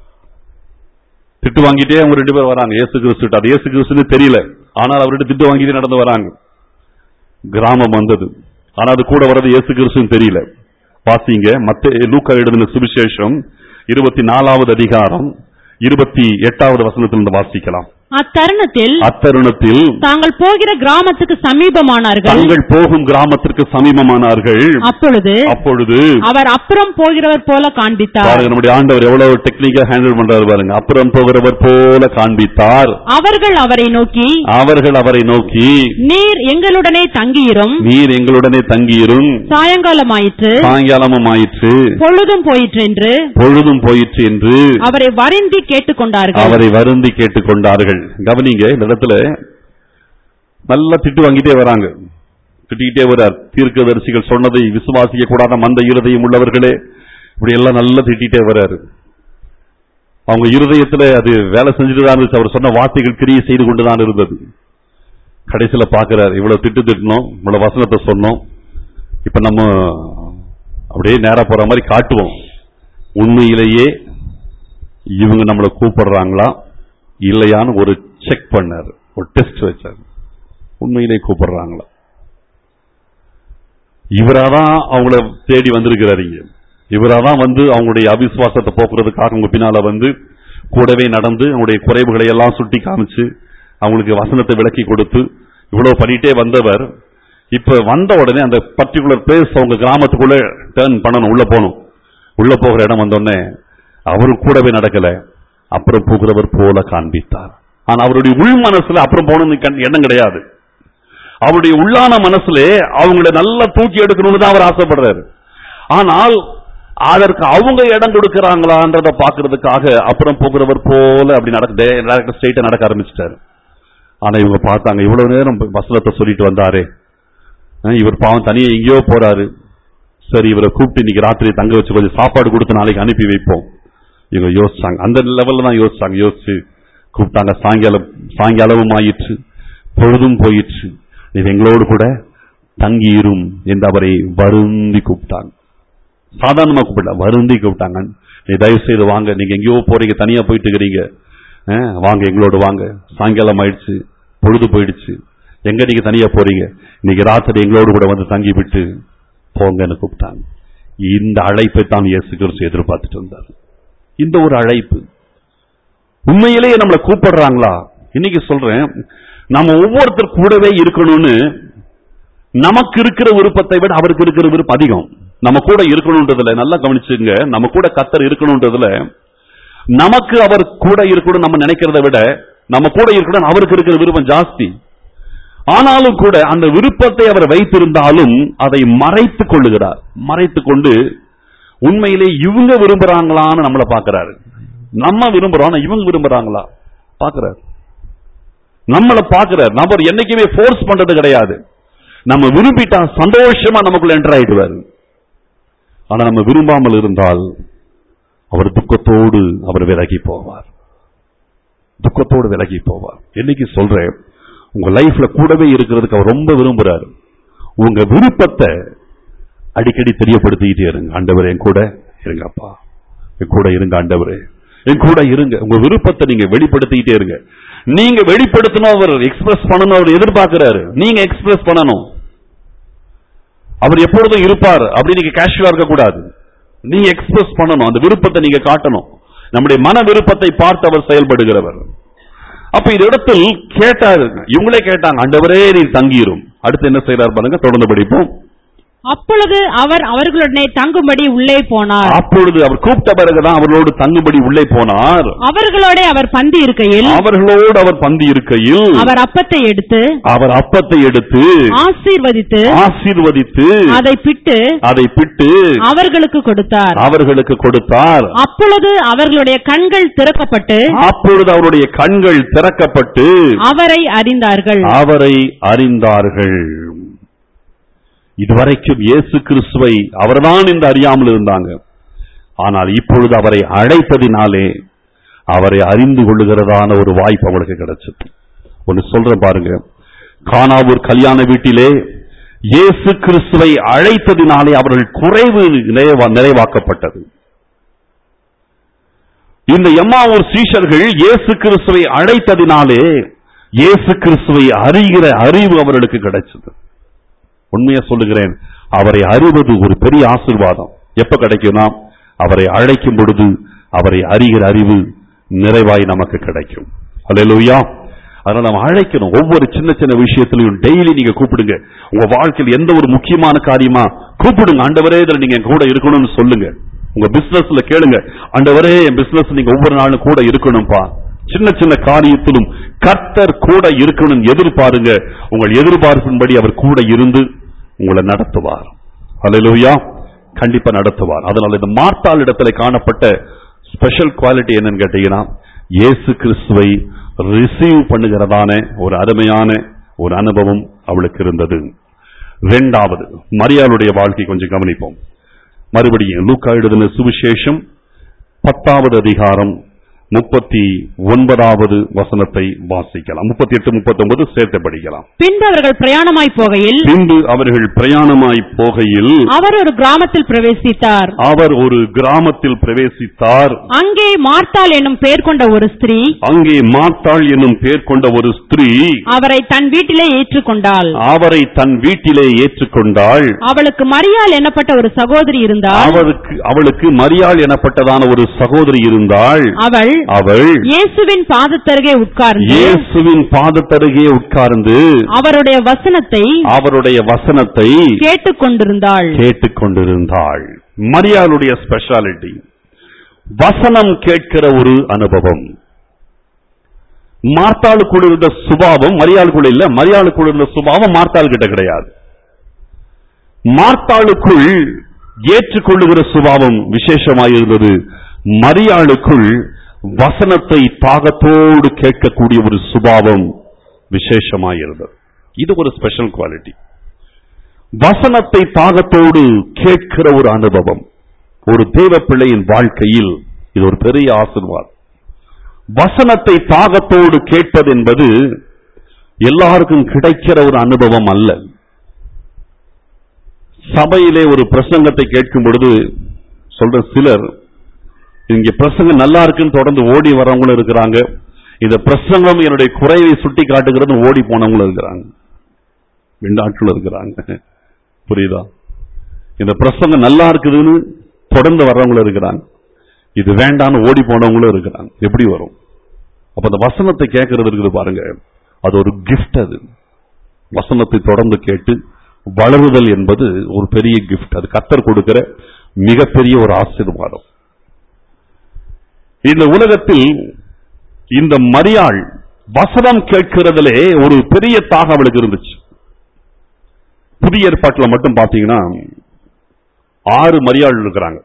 திட்டு வாங்கிட்டே அவங்க ரெண்டு பேர் வராங்க இயேசு கிறிஸ்து அது இயேசு கிறிஸ்துன்னு தெரியல ஆனால் அவர்கிட்ட திட்டு வாங்கிட்டே நடந்து வராங்க கிராமம் வந்தது ஆனா அது கூட வர்றது இயேசு கிறிஸ்துன்னு தெரியல வாசிங்க மத்த லூக்கா எழுதின சுவிசேஷம் இருபத்தி நாலாவது அதிகாரம் இருபத்தி எட்டாவது வசனத்திலிருந்து வாசிக்கலாம் அத்தருணத்தில் அத்தருணத்தில் தாங்கள் போகிற கிராமத்துக்கு சமீபமானார்கள் தங்கள் போகும் கிராமத்திற்கு சமீபமானார்கள் அப்பொழுது அப்பொழுது அவர் அப்புறம் போகிறவர் போல காண்பித்தார் பாருங்க நம்முடைய ஆண்டவர் எவ்வளவு டெக்னிக்கா ஹேண்டில் பண்றாரு பாருங்க அப்புறம் போகிறவர் போல காண்பித்தார் அவர்கள் அவரை நோக்கி அவர்கள் அவரை நோக்கி நீர் எங்களுடனே தங்கியிரும் நீர் எங்களுடனே தங்கியிரும் சாயங்காலமாயிற்று சாயங்காலமும் ஆயிற்று பொழுதும் போயிற்று என்று பொழுதும் போயிற்று என்று அவரை வருந்தி கேட்டுக்கொண்டார்கள் அவரை வருந்தி கேட்டுக்கொண்டார்கள் கவனிங்க இந்த இடத்துல நல்லா திட்டு வாங்கிட்டே வராங்க திட்டிக்கிட்டே வரார் தீர்க்கதரிசிகள் சொன்னதை விசுவாசிக்க கூடாத மந்த இருதயம் உள்ளவர்களே இப்படி எல்லாம் நல்லா திட்டிட்டே வராரு அவங்க இருதயத்துல அது வேலை செஞ்சுட்டு தான் இருந்துச்சு அவர் சொன்ன வார்த்தைகள் கிரியை செய்து கொண்டுதான் இருந்தது கடைசியில பாக்குறாரு இவ்வளவு திட்டு திட்டணும் இவ்வளவு வசனத்தை சொன்னோம் இப்ப நம்ம அப்படியே நேரா போற மாதிரி காட்டுவோம் உண்மையிலேயே இவங்க நம்மளை கூப்பிடுறாங்களா இல்லையான்னு ஒரு செக் பண்ணாரு ஒரு டெஸ்ட் வச்சாரு உண்மையிலே கூப்பிடுறாங்களா இவராதான் அவங்கள தேடி வந்திருக்கிறாரு இங்க இவராதான் வந்து அவங்களுடைய அவிசுவாசத்தை போக்குறதுக்காக உங்க பின்னால வந்து கூடவே நடந்து அவங்களுடைய குறைவுகளை எல்லாம் சுட்டி காமிச்சு அவங்களுக்கு வசனத்தை விளக்கி கொடுத்து இவ்வளவு பண்ணிட்டே வந்தவர் இப்ப வந்த உடனே அந்த பர்டிகுலர் பிளேஸ் அவங்க கிராமத்துக்குள்ள டேர்ன் பண்ணணும் உள்ள போகணும் உள்ள போகிற இடம் வந்தோடனே அவரு கூடவே நடக்கல அப்புறம் போகிறவர் போல காண்பித்தார் ஆனா அவருடைய உள் மனசுல அப்புறம் போகணும்னு கண்- எண்ணம் கிடையாது அவருடைய உள்ளான மனசுலே அவங்கள நல்லா தூக்கி எடுக்கணும்னு தான் அவர் ஆசைப்படுறாரு ஆனால் அதற்கு அவங்க இடம் கொடுக்கறாங்களான்றத பாக்குறதுக்காக அப்புறம் போகிறவர் போல அப்படி நடக்க ஸ்ட்ரெயிட்டா நடக்க ஆரம்பிச்சிட்டாரு ஆனா இவங்க பார்த்தாங்க இவ்வளவு நேரம் வசனத்தை சொல்லிட்டு வந்தாரே அஹ் இவர் பாவம் தனியா எங்கேயோ போறாரு சரி இவரை கூப்பிட்டு இன்னைக்கு ராத்திரி தங்க வச்சு கொஞ்சம் சாப்பாடு கொடுத்து நாளைக்கு அனுப்பி வைப்போம் இவங்க யோசிச்சாங்க அந்த லெவல்ல தான் யோசிச்சாங்க யோசிச்சு கூப்பிட்டாங்க சாயங்காலம் சாயங்காலமும் ஆயிற்று பொழுதும் போயிற்று நீ எங்களோடு கூட தங்கியிரும் என்று அவரை வருந்தி கூப்பிட்டாங்க சாதாரணமா கூப்பிடல வருந்தி கூப்பிட்டாங்க நீ தயவு செய்து வாங்க நீங்க எங்கேயோ போறீங்க தனியா போயிட்டு இருக்கிறீங்க அஹ், வாங்க எங்களோடு வாங்க சாயங்காலம் ஆயிடுச்சு பொழுது போயிடுச்சு எங்க நீங்க தனியா போறீங்க இன்னைக்கு ராத்திரி எங்களோடு கூட வந்து தங்கி விட்டு போங்கன்னு கூப்பிட்டாங்க இந்த அழைப்பை தான் இயேசு கிறிஸ்து எதிர்பார்த்துட்டு வந்தார் இந்த ஒரு அழைப்பு உண்மையிலேயே நம்மளை கூப்பிடுறாங்களா இன்னைக்கு சொல்றேன் நம்ம ஒவ்வொருத்தர் கூடவே இருக்கணும்னு நமக்கு இருக்கிற விருப்பத்தை விட அவருக்கு இருக்கிற விருப்பம் அதிகம் நம்ம கூட இருக்கணும்ன்றதுல நல்லா கவனிச்சுங்க நம்ம கூட கத்தர் இருக்கணும்ன்றதுல நமக்கு அவர் கூட இருக்கணும் நம்ம நினைக்கிறத விட நம்ம கூட இருக்கணும் அவருக்கு இருக்கிற விருப்பம் ஜாஸ்தி ஆனாலும் கூட அந்த விருப்பத்தை அவர் வைத்திருந்தாலும் அதை மறைத்துக் கொள்ளுகிறார் மறைத்துக் கொண்டு உண்மையிலே இவங்க விரும்புறாங்களான்னு நம்மள பாக்குறாரு நம்ம விரும்புறோம் ஆனா இவங்க விரும்புறாங்களா பாக்குறாரு நம்மள பாக்குறாரு நம்ம ஒரு என்னைக்குமே ஃபோர்ஸ் பண்றது கிடையாது நம்ம விரும்பிட்டா சந்தோஷமா நமக்குள்ள என்டர் ஆயிடுவாரு ஆனா நம்ம விரும்பாமல் இருந்தால் அவர் துக்கத்தோடு அவர் விலகி போவார் துக்கத்தோடு விலகி போவார் என்னைக்கு சொல்றேன் உங்க லைஃப்ல கூடவே இருக்கிறதுக்கு அவர் ரொம்ப விரும்புறாரு உங்க விருப்பத்தை அடிக்கடி தெரியப்படுத்திக்கிட்டே இருங்க ஆண்டவரே என் கூட இருங்கப்பா என் கூட இருங்க ஆண்டவரே என் கூட இருங்க உங்க விருப்பத்தை நீங்க வெளிப்படுத்திக்கிட்டே இருங்க நீங்க வெளிப்படுத்தணும் அவர் எக்ஸ்பிரஸ் பண்ணணும் அவர் எதிர்பார்க்கிறாரு நீங்க எக்ஸ்பிரஸ் பண்ணணும் அவர் எப்பொழுதும் இருப்பார் அப்படி நீங்க கேஷுவலா இருக்க கூடாது நீங்க எக்ஸ்பிரஸ் பண்ணணும் அந்த விருப்பத்தை நீங்க காட்டணும் நம்முடைய மன விருப்பத்தை பார்த்து அவர் செயல்படுகிறவர் அப்ப இந்த இடத்தில் கேட்டாரு இவங்களே கேட்டாங்க ஆண்டவரே நீ தங்கிரும் அடுத்து என்ன செய்யறார் பாருங்க தொடர்ந்து படிப்போம் அப்பொழுது அவர் அவர்களுடனே தங்கும்படி உள்ளே போனார் அப்பொழுது அவர் கூப்பிட்ட பிறகுதான் அவர்களோடு தங்குபடி உள்ளே போனார் அவர்களோட அவர் பந்தி இருக்கையில் அவர்களோடு அவர் பந்தி இருக்கையில் அவர் அப்பத்தை எடுத்து அவர் அப்பத்தை எடுத்து ஆசீர்வதித்து ஆசீர்வதித்து அதை பிட்டு அதை பிட்டு அவர்களுக்கு கொடுத்தார் அவர்களுக்கு கொடுத்தார் அப்பொழுது அவர்களுடைய கண்கள் திறக்கப்பட்டு அப்பொழுது அவருடைய கண்கள் திறக்கப்பட்டு அவரை அறிந்தார்கள் அவரை அறிந்தார்கள் இதுவரைக்கும் இயேசு கிறிஸ்துவை அவர்தான் என்று அறியாமல் இருந்தாங்க ஆனால் இப்பொழுது அவரை அழைத்ததினாலே அவரை அறிந்து கொள்ளுகிறதான ஒரு வாய்ப்பு அவங்களுக்கு கிடைச்சது ஒன்னு சொல்றேன் பாருங்க கானாவூர் கல்யாண வீட்டிலே இயேசு கிறிஸ்துவை அழைத்ததினாலே அவர்கள் குறைவு நிறைவா- நிறைவாக்கப்பட்டது இந்த எம்மாவூர் சீஷர்கள் இயேசு கிறிஸ்துவை அழைத்ததினாலே இயேசு கிறிஸ்துவை அறிகிற அறிவு அவர்களுக்கு கிடைச்சது உண்மையா சொல்லுகிறேன் அவரை அறிவது ஒரு பெரிய ஆசீர்வாதம் எப்ப கிடைக்கும்னா அவரை அழைக்கும் பொழுது அவரை அறிகிற அறிவு நிறைவாய் நமக்கு கிடைக்கும் அல்லேலூயா அதனால நம்ம அழைக்கணும் ஒவ்வொரு சின்ன சின்ன விஷயத்திலையும் டெய்லி நீங்க கூப்பிடுங்க உங்க வாழ்க்கையில் எந்த ஒரு முக்கியமான காரியமா கூப்பிடுங்க ஆண்டவரே இதுல நீங்க என் கூட இருக்கணும்னு சொல்லுங்க உங்க பிசினஸ்ல கேளுங்க ஆண்டவரே என் பிசினஸ் நீங்க ஒவ்வொரு நாளும் கூட இருக்கணும்பா சின்ன சின்ன காரியத்திலும் கர்த்தர் கூட இருக்கணும் எதிர்பாருங்க உங்கள் எதிர்பார்ப்பின்படி அவர் கூட இருந்து உங்களை நடத்துவார் அல்லேலூயா கண்டிப்பா நடத்துவார் அதனால இந்த மார்த்தாள் இடத்துல காணப்பட்ட ஸ்பெஷல் குவாலிட்டி என்னன்னு கேட்டீங்கன்னா இயேசு கிறிஸ்துவை ரிசீவ் பண்ணுகிறதான ஒரு அருமையான ஒரு அனுபவம் அவளுக்கு இருந்தது இரண்டாவது மரியாளுடைய வாழ்க்கை கொஞ்சம் கவனிப்போம் மறுபடியும் லூக்கா எழுதின சுவிசேஷம் பத்தாவது அதிகாரம் முப்பத்தி ஒன்பதாவது வசனத்தை வாசிக்கலாம் முப்பத்தி எட்டு முப்பத்தி ஒன்பது சேர்த்து படிக்கலாம் பின்பு அவர்கள் பிரயாணமாய் போகையில் பின்பு அவர்கள் பிரயாணமாய் போகையில் அவர் ஒரு கிராமத்தில் பிரவேசித்தார் அவர் ஒரு கிராமத்தில் பிரவேசித்தார் அங்கே மார்த்தாள் என்னும் பெயர் கொண்ட ஒரு ஸ்திரீ அங்கே மாத்தாள் என்னும் பெயர் கொண்ட ஒரு ஸ்திரீ அவரை தன் வீட்டிலே ஏற்றுக்கொண்டாள் அவரை தன் வீட்டிலே ஏற்றுக்கொண்டாள் அவளுக்கு மரியாள் என்னப்பட்ட ஒரு சகோதரி இருந்தாள் அவளுக்கு அவளுக்கு மரியாள் எனப்பட்டதான ஒரு சகோதரி இருந்தாள் அவள் அவள் இயேசுவின் பாதத்தருகே உட்கார்ந்து இயேசுவின் பாதத்தருகே உட்கார்ந்து அவருடைய வசனத்தை அவருடைய வசனத்தை கேட்டுக்கொண்டிருந்தாள் கேட்டுக்கொண்டிருந்தாள் மரியாளுடைய ஸ்பெஷாலிட்டி வசனம் கேட்கிற ஒரு அனுபவம் மார்த்தாளுக்குள்ள இருந்த சுபாவம் மரியாளுக்குள்ள இல்ல மரியாளுக்குள்ள இருந்த சுபாவம் மார்த்தாள் கிட்ட கிடையாது மார்த்தாளுக்குள் ஏற்றுக்கொள்ளுகிற சுபாவம் விசேஷமாயிருந்தது மரியாளுக்குள் வசனத்தை தாகத்தோடு கேட்கக்கூடிய ஒரு சுபாவம் விசேஷமாயிருந்தது இது ஒரு ஸ்பெஷல் குவாலிட்டி வசனத்தை தாகத்தோடு கேட்கிற ஒரு அனுபவம் ஒரு தேவ பிள்ளையின் வாழ்க்கையில் இது ஒரு பெரிய ஆசீர்வாதம் வசனத்தை தாகத்தோடு கேட்பது என்பது எல்லாருக்கும் கிடைக்கிற ஒரு அனுபவம் அல்ல சபையிலே ஒரு பிரசங்கத்தை கேட்கும் பொழுது சொல்ற சிலர் இங்க பிரசங்கம் நல்லா இருக்குன்னு தொடர்ந்து ஓடி வரவங்களும் இருக்கிறாங்க இந்த பிரசங்கம் என்னுடைய குறைவை சுட்டி காட்டுகிறது ஓடி போனவங்களும் இருக்கிறாங்க விண்டாட்கள் இருக்கிறாங்க புரியுதா இந்த பிரசங்கம் நல்லா இருக்குதுன்னு தொடர்ந்து வர்றவங்களும் இருக்கிறாங்க இது வேண்டான்னு ஓடி போனவங்களும் இருக்கிறாங்க எப்படி வரும் அப்ப அந்த வசனத்தை கேட்கறது இருக்குது பாருங்க அது ஒரு கிஃப்ட் அது வசனத்தை தொடர்ந்து கேட்டு வளருதல் என்பது ஒரு பெரிய கிஃப்ட் அது கத்தர் கொடுக்கிற மிகப்பெரிய ஒரு ஆசீர்வாதம் இந்த உலகத்தில் இந்த மரியாள் வசனம் கேட்கிறதுலே ஒரு பெரிய தாக அவளுக்கு இருந்துச்சு புதிய ஏற்பாட்டில் மட்டும் பாத்தீங்கன்னா ஆறு மரியாள் இருக்கிறாங்க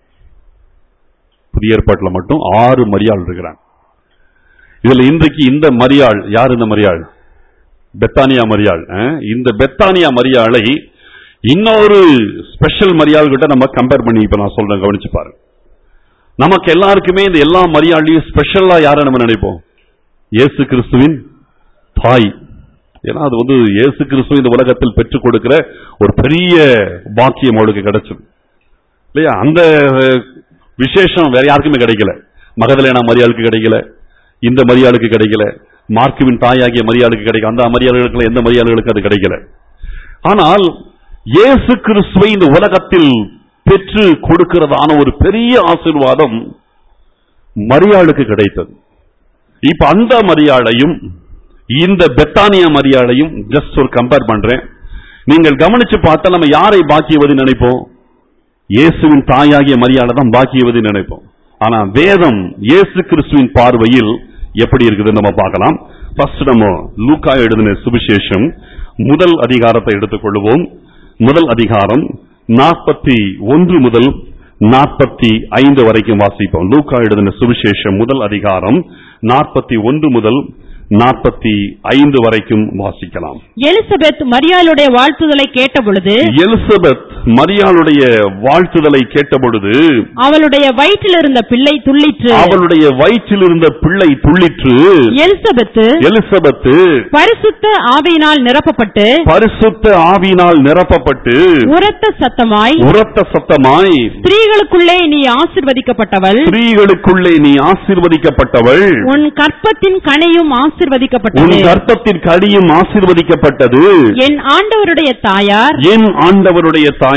புதிய ஏற்பாட்டில் மட்டும் ஆறு மரியாள் இருக்கிறாங்க இதுல இன்றைக்கு இந்த மரியாள் யார் இந்த மரியாள் பெத்தானியா மரியாள் அஹ், இந்த பெத்தானியா மரியாளை இன்னொரு ஸ்பெஷல் மரியாள் கிட்ட நம்ம கம்பேர் பண்ணி இப்ப நான் சொல்றேன் கவனிச்சு பாருங்க நமக்கு எல்லாருக்குமே இந்த எல்லா மரியாதையும் ஸ்பெஷலா யாரை நம்ம நினைப்போம் இயேசு கிறிஸ்துவின் தாய் ஏன்னா அது வந்து இயேசு கிறிஸ்து இந்த உலகத்தில் பெற்றுக் கொடுக்கிற ஒரு பெரிய பாக்கியம் அவளுக்கு கிடைச்சது இல்லையா அந்த அஹ், விசேஷம் வேற யாருக்குமே கிடைக்கல மகதலேனா மரியாளுக்கு கிடைக்கல இந்த மரியாளுக்கு கிடைக்கல மார்க்குவின் தாயாகிய மரியாளுக்கு கிடைக்கல அந்த மரியாதைகளுக்கு எந்த மரியாதைகளுக்கு அது கிடைக்கல ஆனால் இயேசு கிறிஸ்துவை இந்த உலகத்தில் பெற்று கொடுக்கிறதான ஒரு பெரிய ஆசீர்வாதம் மரியாளுக்கு கிடைத்தது இப்ப அந்த மரியாளையும் இந்த பெத்தானியா மரியாளையும் ஜஸ்ட் ஒரு கம்பேர் பண்றேன் நீங்கள் கவனிச்சு பார்த்தா நம்ம யாரை பாக்கியவதி நினைப்போம் இயேசுவின் தாயாகிய மரியாதை தான் பாக்கியவதி நினைப்போம் ஆனா வேதம் இயேசு கிறிஸ்துவின் பார்வையில் எப்படி இருக்குதுன்னு நம்ம பார்க்கலாம் ஃபர்ஸ்ட் நம்ம லூக்கா எழுதின சுவிசேஷம் முதல் அதிகாரத்தை எடுத்துக்கொள்வோம் முதல் அதிகாரம் நாற்பத்தி ஒன்று முதல் நாற்பத்தி ஐந்து வரைக்கும் வாசிப்போம் லூக்கா எழுதின சுவிசேஷம் முதல் அதிகாரம் நாற்பத்தி ஒன்று முதல் நாற்பத்தி ஐந்து வரைக்கும் வாசிக்கலாம் எலிசபெத் மரியாளுடைய வாழ்த்துதலை கேட்டபொழுது எலிசபெத் மரியாளுடைய வாழ்த்துதலை கேட்டபொழுது அவளுடைய வயிற்றில் இருந்த பிள்ளை துள்ளிற்று அவளுடைய வயிற்றில் இருந்த பிள்ளை துள்ளிற்று எலிசபெத்து எலிசபெத்து பரிசுத்த ஆவியினால் நிரப்பப்பட்டு பரிசுத்த ஆவியினால் நிரப்பப்பட்டு உரத்த சத்தமாய் உரத்த சத்தமாய் ஸ்திரீகளுக்குள்ளே நீ ஆசிர்வதிக்கப்பட்டவள் ஸ்திரீகளுக்குள்ளே நீ ஆசீர்வதிக்கப்பட்டவள் உன் கற்பத்தின் கனியும் உன் ஆசிர்வதிக்கப்பட்டது கர்த்தத்தின் கடியும் ஆசீர்வதிக்கப்பட்டது என் ஆண்டவருடைய தாயார் என் ஆண்டவருடைய தாயார்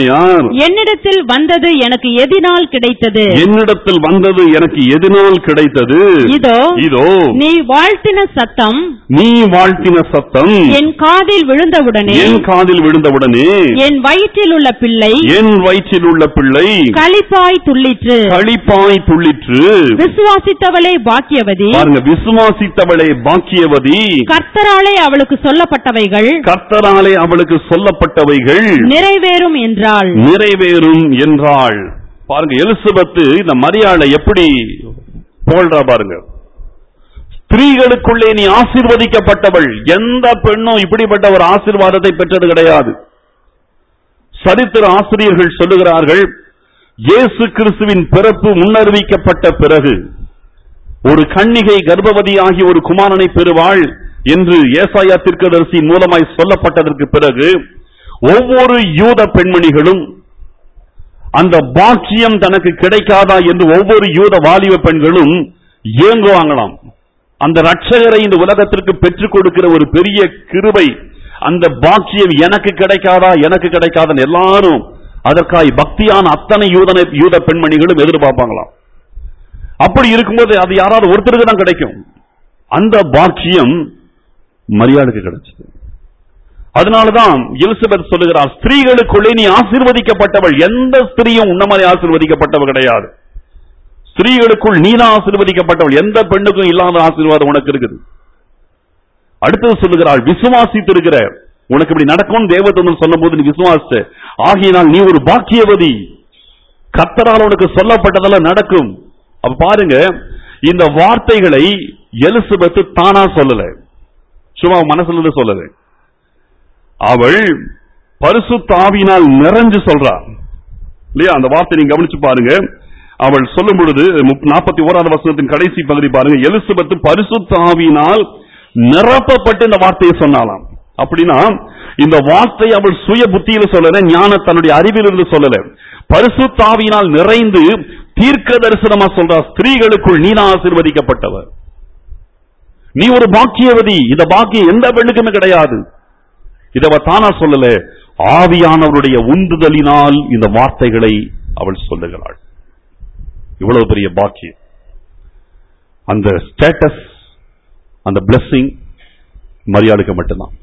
தாயார் என்னிடத்தில் வந்தது எனக்கு எதினால் கிடைத்தது என்னிடத்தில் வந்தது எனக்கு எதனால் கிடைத்தது இதோ இதோ நீ வாழ்த்தின சத்தம் நீ வாழ்த்தின சத்தம் என் காதில் விழுந்தவுடனே என் காதில் விழுந்தவுடனே என் வயிற்றில் உள்ள பிள்ளை என் வயிற்றில் உள்ள பிள்ளை களிப்பாய் துள்ளிற்று களிப்பாய் துள்ளிற்று விசுவாசித்தவளே பாக்கியவதி பாருங்க விசுவாசித்தவளே பாக்கியவதி கர்த்தராலே அவளுக்கு சொல்லப்பட்டவைகள் கர்த்தராலே அவளுக்கு சொல்லப்பட்டவைகள் நிறைவேறும் என்றாள் நிறைவேறும் என்றாள் பாருங்க எலிசபெத்து இந்த மரியாதை எப்படி புகழ்றா பாருங்க ஸ்திரீகளுக்குள்ளே நீ ஆசீர்வதிக்கப்பட்டவள் எந்த பெண்ணும் இப்படிப்பட்ட ஒரு ஆசீர்வாதத்தை பெற்றது கிடையாது சரித்திர ஆசிரியர்கள் சொல்லுகிறார்கள் இயேசு கிறிஸ்துவின் பிறப்பு முன்னறிவிக்கப்பட்ட பிறகு ஒரு கன்னிகை கர்ப்பவதியாகி ஒரு குமாரனை பெறுவாள் என்று ஏசாயா தீர்க்கதரிசியின் மூலமாய் சொல்லப்பட்டதற்கு பிறகு ஒவ்வொரு யூத பெண்மணிகளும் அந்த பாக்கியம் தனக்கு கிடைக்காதா என்று ஒவ்வொரு யூத வாலிப பெண்களும் ஏங்குவாங்களாம் அந்த ரட்சகரை இந்த உலகத்திற்கு பெற்றுக் கொடுக்கிற ஒரு பெரிய கிருபை அந்த பாக்கியம் எனக்கு கிடைக்காதா எனக்கு கிடைக்காதன்னு எல்லாரும் அதற்காய் பக்தியான அத்தனை யூதனை யூத பெண்மணிகளும் எதிர்பார்ப்பாங்களாம் அப்படி இருக்கும்போது அது யாராவது ஒருத்தருக்கு தான் கிடைக்கும் அந்த பாக்கியம் மரியாதைக்கு கிடைச்சது அதனாலதான் எலிசபெத் சொல்லுகிறார் ஸ்திரீகளுக்குள்ளே நீ ஆசீர்வதிக்கப்பட்டவள் எந்த ஸ்திரீயும் உன்ன மாதிரி ஆசீர்வதிக்கப்பட்டவள் கிடையாது ஸ்திரீகளுக்குள் நீதான் ஆசீர்வதிக்கப்பட்டவள் எந்த பெண்ணுக்கும் இல்லாத ஆசீர்வாதம் உனக்கு இருக்குது அடுத்தது சொல்லுகிறாள் விசுவாசித்து இருக்கிற உனக்கு இப்படி நடக்கும் தேவதூதன் சொல்லும் போது நீ விசுவாசித்த ஆகியனால் நீ ஒரு பாக்கியவதி கர்த்தரால் உனக்கு சொல்லப்பட்டதெல்லாம் நடக்கும் அப்ப பாருங்க இந்த வார்த்தைகளை எலிசபெத் தானா சொல்லல சும்மா அவன் மனசுல இருந்து சொல்லல அவள் பரிசுத்த ஆவியினால் நிறைஞ்சு சொல்றா இல்லையா அந்த வார்த்தை நீங்க கவனிச்சு பாருங்க அவள் சொல்லும் பொழுது நாற்பத்தி ஓராவது வசனத்தின் கடைசி பகுதி பாருங்க எலிசபெத் பரிசுத்த ஆவியினால் நிரப்பப்பட்டு இந்த வார்த்தையை சொன்னாலாம் அப்படின்னா இந்த வார்த்தை அவள் சுய புத்தியில சொல்லல ஞான தன்னுடைய அறிவிலிருந்து சொல்லல பரிசுத்தாவியினால் நிறைந்து தீர்க்க தரிசனமா சொல்றா ஸ்திரீகளுக்குள் நீனா ஆசீர்வதிக்கப்பட்டவர் நீ ஒரு பாக்கியவதி இந்த பாக்கியம் எந்த பெண்ணுக்குமே கிடையாது இத அவ தானா சொல்லல ஆவியானவருடைய உந்துதலினால் இந்த வார்த்தைகளை அவள் சொல்லுகிறாள் இவ்வளவு பெரிய பாக்கியம் அந்த ஸ்டேட்டஸ் அந்த blessing மரியாதைக்கு மட்டும்தான்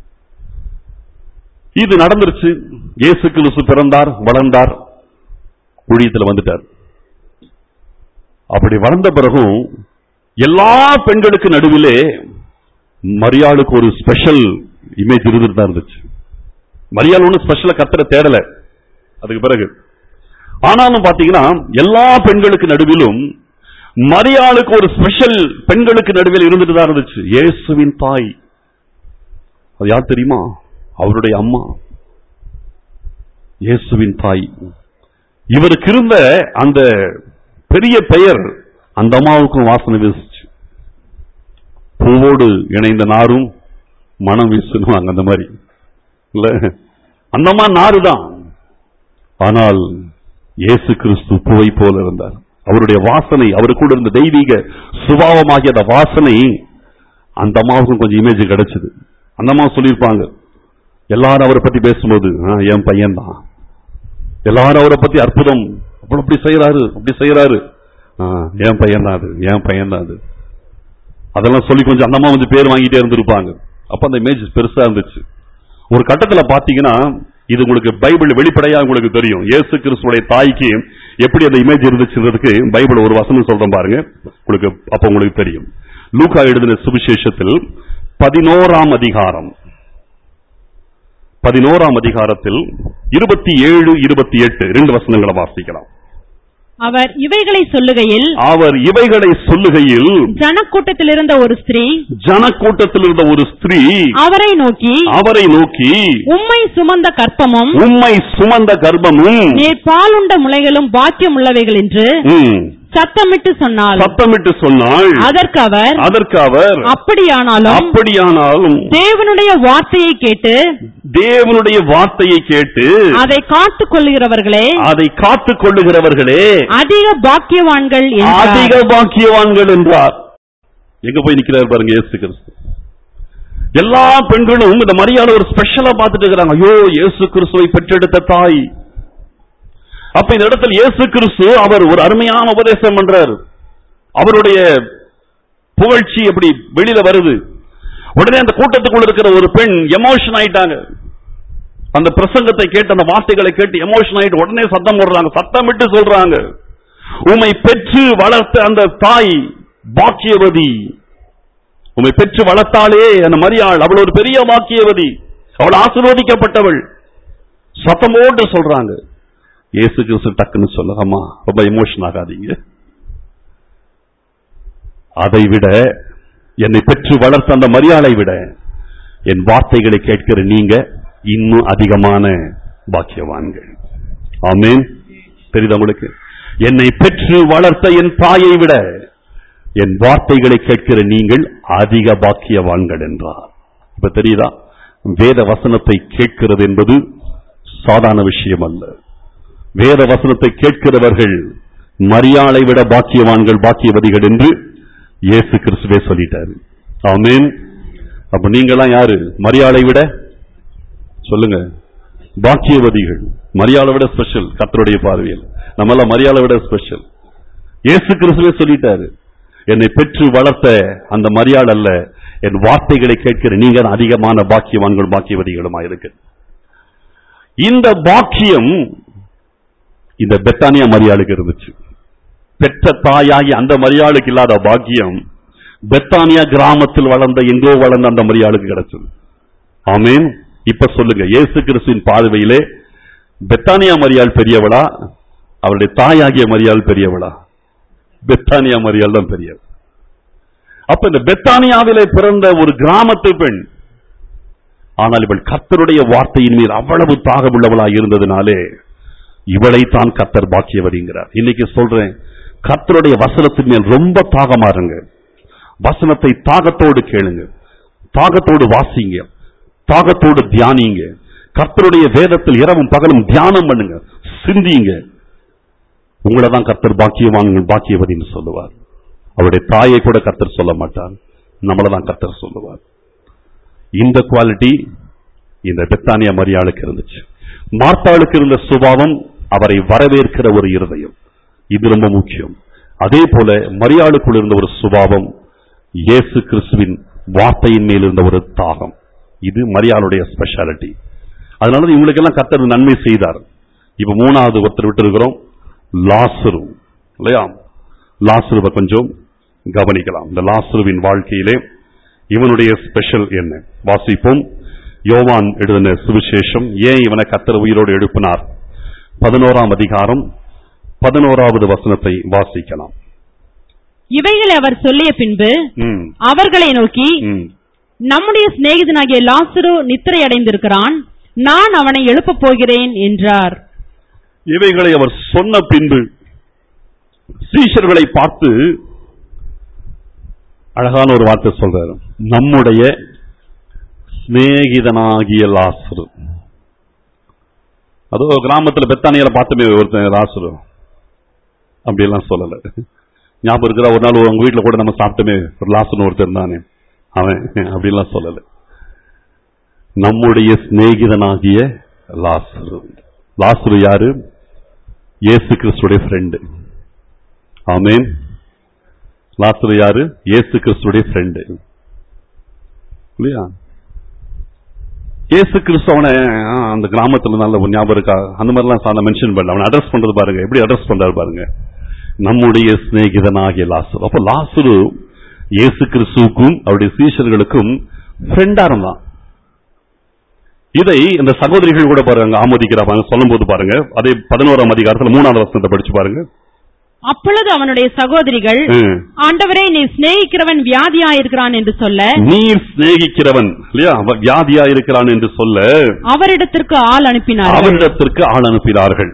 இது நடந்துருச்சு இயேசு கிறிஸ்து பிறந்தார் வளர்ந்தார் ஊழியத்தில் வந்துட்டார் அப்படி வளர்ந்த பிறகும் எல்லா பெண்களுக்கு நடுவிலே மரியாளுக்கு ஒரு ஸ்பெஷல் இமேஜ் இருந்துட்டு தான் இருந்துச்சு மரியாள் ஒன்றும் ஸ்பெஷலா கத்தரை தேடல அதுக்கு பிறகு ஆனாலும் பாத்தீங்கன்னா எல்லா பெண்களுக்கு நடுவிலும் மரியாளுக்கு ஒரு ஸ்பெஷல் பெண்களுக்கு நடுவில் இருந்துட்டு தான் இருந்துச்சு இயேசுவின் தாய் அது யார் தெரியுமா அவருடைய அம்மா இயேசுவின் தாய் இவருக்கு இருந்த அந்த பெரிய பெயர் அந்த அம்மாவுக்கும் வாசனை வீசுச்சு பூவோடு இணைந்த நாரும் மனம் வீசணும் அந்த மாதிரி இல்ல அந்த அம்மா நாறு தான் ஆனால் இயேசு கிறிஸ்து பூவை போல இருந்தார் அவருடைய வாசனை அவரு கூட இருந்த தெய்வீக சுபாவமாகிய அந்த வாசனை அந்த அம்மாவுக்கும் கொஞ்சம் இமேஜ் கிடைச்சது அந்த அம்மா சொல்லியிருப்பாங்க எல்லாரும் அவரை பத்தி பேசும்போது "ஆ, என் பையன் தான் எல்லாரும் அவரை பத்தி அற்புதம் அப்புறம் அப்படி செய்யறாரு அப்படி செய்யறாரு "ஆ, என் பையன் தான் அது என் பையன் தான் அது அதெல்லாம் சொல்லி கொஞ்சம் அந்த அம்மா கொஞ்சம் பேர் வாங்கிட்டே இருந்திருப்பாங்க அப்ப அந்த இமேஜ் பெருசா இருந்துச்சு ஒரு கட்டத்துல பாத்தீங்கன்னா இது உங்களுக்கு பைபிள் வெளிப்படையா உங்களுக்கு தெரியும் இயேசு கிறிஸ்துடைய தாய்க்கு எப்படி அந்த இமேஜ் இருந்துச்சுன்றதுக்கு பைபிள் ஒரு வசனம் சொல்றேன் பாருங்க உங்களுக்கு அப்ப உங்களுக்கு தெரியும் லூக்கா எழுதின சுவிசேஷத்தில் பதினோராம் அதிகாரம் பதினோராம் அதிகாரத்தில் இருபத்தி ஏழு இருபத்தி எட்டு ரெண்டு வசனங்களை வாசிக்கலாம் அவர் இவைகளை சொல்லுகையில் அவர் இவைகளை சொல்லுகையில் ஜனக்கூட்டத்தில் இருந்த ஒரு ஸ்திரீ ஜனக்கூட்டத்தில் இருந்த ஒரு ஸ்திரீ அவரை நோக்கி அவரை நோக்கி உம்மை சுமந்த கற்பமும் உம்மை சுமந்த கர்ப்பமும் நீர் பாலுண்ட முளைகளும் பாக்கியம் உள்ளவைகள் என்று ம், சத்தமிட்டு சொன்னாள் சத்தமிட்டு சொன்னாள் அதற்கு அவர் அதற்கு அவர் அப்படியானாலும் அப்படியானாலும் தேவனுடைய வார்த்தையை கேட்டு தேவனுடைய வார்த்தையை கேட்டு அதை காத்துக் கொள்ளுகிறவர்களே அதை காத்துக் கொள்ளுகிறவர்களே அதிக பாக்கியவான்கள் என்றார். அதிக பாக்கியவான்கள் என்றார் எங்க போய் நிக்கிறார் பாருங்க இயேசு கிறிஸ்து எல்லா பெண்களும் இந்த மரியாதை ஒரு ஸ்பெஷலா பார்த்துட்டு இருக்கிறாங்க ஐயோ இயேசு கிறிஸ்துவை பெற்றெடுத்த தாய் அப்ப இந்த இடத்தில் இயேசு கிறிஸ்து அவர் ஒரு அருமையான உபதேசம் பண்றார் அவருடைய புகழ்ச்சி எப்படி வெளியில வருது உடனே அந்த கூட்டத்துக்குள்ள இருக்கிற ஒரு பெண் எமோஷன் ஆயிட்டாங்க அந்த பிரசங்கத்தை கேட்டு அந்த வார்த்தைகளை கேட்டு எமோஷன் ஆயிட்டு உடனே சத்தம் போடுறாங்க சத்தமிட்டு சொல்றாங்க உம்மை பெற்று வளர்த்த அந்த தாய் பாக்கியவதி உம்மை பெற்று வளர்த்தாளே அந்த மரியாள் அவள் ஒரு பெரிய பாக்கியவதி அவள் ஆசீர்வதிக்கப்பட்டவள் சத்தம் போட்டு சொல்றாங்க இயேசு கிறிஸ்து டக்குன்னு சொல்ல அம்மா ரொம்ப எமோஷன் ஆகாதீங்க அதை விட என்னை பெற்று வளர்த்த அந்த மரியாதை விட என் வார்த்தைகளை கேட்கிற நீங்க இன்னும் அதிகமான பாக்கியவான்கள் ஆமென் தெரியுதா உங்களுக்கு என்னை பெற்று வளர்த்த என் தாயை விட என் வார்த்தைகளை கேட்கிற நீங்கள் அதிக பாக்கியவான்கள் என்றார் இப்ப தெரியுதா வேத வசனத்தை கேட்கிறது என்பது சாதாரண விஷயம் அல்ல வேத வசனத்தை கேட்கிறவர்கள் மரியாளை விட பாக்கியவான்கள் பாக்கியவதிகள் என்று இயேசு கிறிஸ்துவே சொல்லிட்டாரு ஆமென் அப்ப நீங்களாம் யாரு மரியாளை விட சொல்லுங்க பாக்கியவதிகள் மரியாதை விட ஸ்பெஷல் கர்த்தருடைய பார்வையில் நம்மளாம் மரியாதை விட ஸ்பெஷல் இயேசு கிறிஸ்துவே சொல்லிட்டாரு என்னை பெற்று வளர்த்த அந்த மரியாள் அல்ல என் வார்த்தைகளை கேட்கிற நீங்க தான் அதிகமான பாக்கியவான்கள் பாக்கியவதிகளுமா இருக்கு இந்த பாக்கியம் இந்த பெத்தானியா மரியாளுக்கு இருந்துச்சு பெற்ற தாயாகி அந்த மரியாளுக்கு இல்லாத பாக்கியம் பெத்தானியா கிராமத்தில் வளர்ந்த எங்கோ வளர்ந்த அந்த மரியாளுக்கு கிடைச்சது ஆமேன் இப்ப சொல்லுங்க இயேசு கிறிஸ்துவின் பார்வையிலே பெத்தானியா மரியாள் பெரியவளா அவருடைய தாயாகிய மரியாள் பெரியவளா பெத்தானியா மரியாள் தான் பெரியவள் அப்ப இந்த பெத்தானியாவிலே பிறந்த ஒரு கிராமத்து பெண் ஆனால் இவள் கர்த்தருடைய வார்த்தையின் மீது அவ்வளவு தாகமுள்ளவளாய் இருந்ததினாலே இவளை தான் கர்த்தர் பாக்கியவதிங்கிறார் இன்னைக்கு சொல்றேன் கர்த்தருடைய வசனத்தின் மேல் ரொம்ப தாகமா இருங்க வசனத்தை தாகத்தோடு கேளுங்க தாகத்தோடு வாசிங்க தாகத்தோடு தியானிங்க கர்த்தருடைய வேதத்தில் இரவும் பகலும் தியானம் பண்ணுங்க சிந்திங்க உங்களை தான் கர்த்தர் பாக்கியவான்கள் பாக்கியவதின்னு சொல்லுவார் அவருடைய தாயை கூட கர்த்தர் சொல்ல மாட்டார் நம்மளை தான் கர்த்தர் சொல்லுவார் இந்த குவாலிட்டி இந்த பெத்தானியா மரியாளுக்கு இருந்துச்சு மார்த்தாளுக்கு இருந்த சுபாவம் அவரை வரவேற்கிற ஒரு இருதயம் இது ரொம்ப முக்கியம் அதே போல மரியாளுக்குள் இருந்த ஒரு சுபாவம் இயேசு கிறிஸ்துவின் வார்த்தையின் மேல் இருந்த ஒரு தாகம் இது மரியாளுடைய ஸ்பெஷாலிட்டி அதனால இவங்களுக்கெல்லாம் கர்த்தர் நன்மை செய்தார் இப்ப மூணாவது ஒருத்தர் விட்டு இருக்கிறோம் லாசரு இல்லையா லாசருவை கொஞ்சம் கவனிக்கலாம் இந்த லாசருவின் வாழ்க்கையிலே இவனுடைய ஸ்பெஷல் என்ன வாசிப்போம் யோவான் எழுதின சுவிசேஷம் ஏன் இவனை கத்தர் உயிரோடு எழுப்பினார் பதினோராம் அதிகாரம் பதினோராவது வசனத்தை வாசிக்கலாம் இவைகளை அவர் சொல்லிய பின்பு ம், அவர்களை நோக்கி ம். நம்முடைய சிநேகிதனாகிய லாசரு நித்திரை அடைந்திருக்கிறான் நான் அவனை எழுப்பப் போகிறேன் என்றார் இவைகளை அவர் சொன்ன பின்பு சீஷர்களை பார்த்து அழகான ஒரு வார்த்தை சொல்றாரு நம்முடைய சிநேகிதனாகிய லாசரு அதோ கிராமத்துல பெத்தானியில பார்த்துமே ஒருத்தன் லாசரு அப்படியெல்லாம் சொல்லல ஞாபகம் இருக்கிற ஒரு நாள் உங்க வீட்டுல கூட நம்ம சாப்பிட்டோமே ஒரு லாசர்னு ஒருத்தர் தானே அவன் அப்படிலாம் சொல்லல நம்முடைய சிநேகிதனாகிய லாசரு லாசரு யாரு இயேசு கிறிஸ்துடைய ஃப்ரெண்டு ஆமேன் லாசரு யாரு இயேசு கிறிஸ்துடைய ஃப்ரெண்டு இல்லையா இயேசு கிறிஸ்து அவனை ஆ, அந்த கிராமத்துல நல்ல ஒரு ஞாபகம் இருக்கா அந்த மாதிரிலாம் சாதா மென்ஷன் பண்ணல அவனை அட்ரஸ் பண்றது பாருங்க எப்படி அட்ரஸ் பண்றாரு பாருங்க நம்முடைய சிநேகிதனாகிய லாசரு அப்ப லாசரு இயேசு கிறிஸ்துவுக்கும் அவருடைய சீஷர்களுக்கும் ஃப்ரெண்டா இருந்தான் இதை இந்த சகோதரிகள் கூட பாருங்க ஆமோதிக்கிறாங்க சொல்லும் போது பாருங்க அதே பதினோராம் அதிகாரத்துல மூணாவது வசனத்தை படிச்சு பாருங்க அப்பொழுது அவனுடைய சகோதரிகள் ம். ஆண்டவரே நீ சிநேகிக்கிறவன் வியாதியாயிருக்கிறான் என்று சொல்ல நீர் சிநேகிக்கிறவன் இல்லையா அவன் வியாதியா இருக்கிறான் என்று சொல்ல அவரிடத்திற்கு ஆள் அனுப்பினார்கள் அவரிடத்திற்கு ஆள் அனுப்பினார்கள்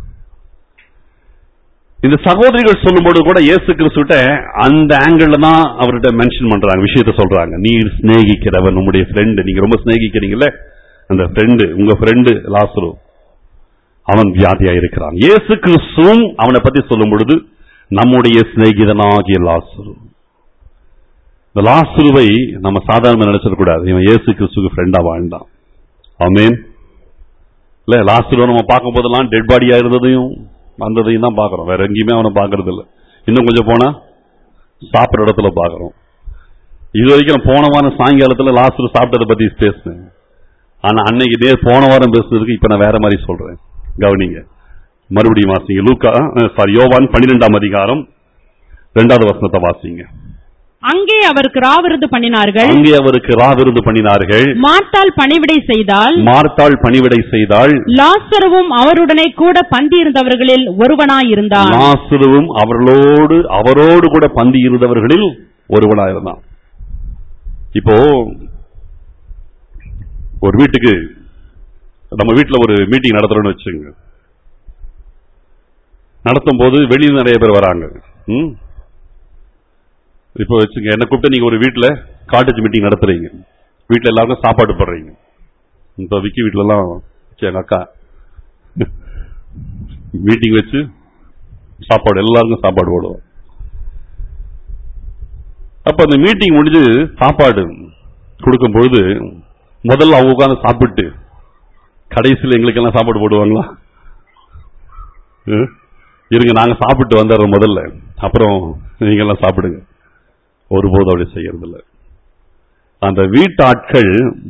இந்த சகோதரிகள் சொல்லும்போது கூட இயேசு கிறிஸ்துட்ட அந்த ஆங்கிள் தான் அவர்கிட்ட மென்ஷன் பண்றாங்க விஷயத்த சொல்றாங்க நீர் சிநேகிக்கிறவன் உங்களுடைய ஃப்ரெண்டு நீங்க ரொம்ப சிநேகிக்கிறீங்கல்ல அந்த ஃப்ரெண்டு உங்க ஃப்ரெண்டு லாசுரு அவன் வியாதியா இருக்கிறான் இயேசு கிறிஸ்துவும் அவனை பத்தி சொல்லும் பொழுது நம்முடைய சிநேகிதனாகிய லாசுரு இந்த லாசுருவை நம்ம சாதாரண நினைச்சிடக்கூடாது இவன் இயேசு கிறிஸ்துக்கு ஃப்ரெண்டா வாழ்ந்தான் ஆமென் இல்ல லாஸ்ட் நம்ம பார்க்கும் போதெல்லாம் டெட் பாடியா இருந்ததையும் வந்ததையும் தான் பார்க்கறோம் வேற எங்கேயுமே அவனை பார்க்கறது இல்ல இன்னும் கொஞ்சம் போனா சாப்பிட்ற இடத்துல பார்க்கறோம் இது வரைக்கும் நான் போன வாரம் சாயங்காலத்துல லாஸ்ட் சாப்பிட்டதை பத்தி பேசினேன் ஆனா அன்னைக்கு இதே போன வாரம் பேசுனதுக்கு இப்ப நான் வேற மாதிரி சொல்றேன் கவனிங்க மறுபடியும் வாசிங்க லூக்கா சாரி யோவான் பன்னிரெண்டாம் அதிகாரம் இரண்டாவது வசனத்தை வாசிங்க அங்கே அவருக்கு ராவிருந்து பண்ணினார்கள் அங்கே அவருக்கு ராவிருந்து பண்ணினார்கள் மார்த்தாள் பணிவிடை செய்தால் மார்த்தாள் பணிவிடை செய்தாள் லாசருவும் அவருடனே கூட பந்தியிருந்தவர்களில் ஒருவனாயிருந்தான் லாசருவும் அவர்களோடு அவரோடு கூட பந்தி இருந்தவர்களில் ஒருவனா இருந்தான் இப்போ ஒரு வீட்டுக்கு நம்ம வீட்டுல ஒரு மீட்டிங் நடத்துறோம்னு வச்சுங்க நடத்தும் போது வெளியில நிறைய பேர் வராங்க ம்? இப்போ வச்சுங்க என்ன கூப்பிட்டு நீங்க ஒரு வீட்டுல காட்டேஜ் மீட்டிங் நடத்துறீங்க வீட்டுல எல்லாருக்கும் சாப்பாடு போடுறீங்க இப்போ விக்கி வீட்டுல எல்லாம் சரி, எங்க அக்கா மீட்டிங் வச்சு சாப்பாடு எல்லாருக்கும் சாப்பாடு போடுவோம் அப்ப அந்த மீட்டிங் முடிஞ்சு சாப்பாடு கொடுக்கும் பொழுது முதல்ல அவங்க உட்கார்ந்து சாப்பிட்டு கடைசியில் எங்களுக்கெல்லாம் சாப்பாடு போடுவாங்களா ம்? இருங்க நாங்க சாப்பிட்டு வந்துடுறோம் முதல்ல அப்புறம் நீங்க எல்லாம் சாப்பிடுங்க ஒருபோதும் அப்படி செய்யறது இல்ல அந்த வீட்டாட்கள்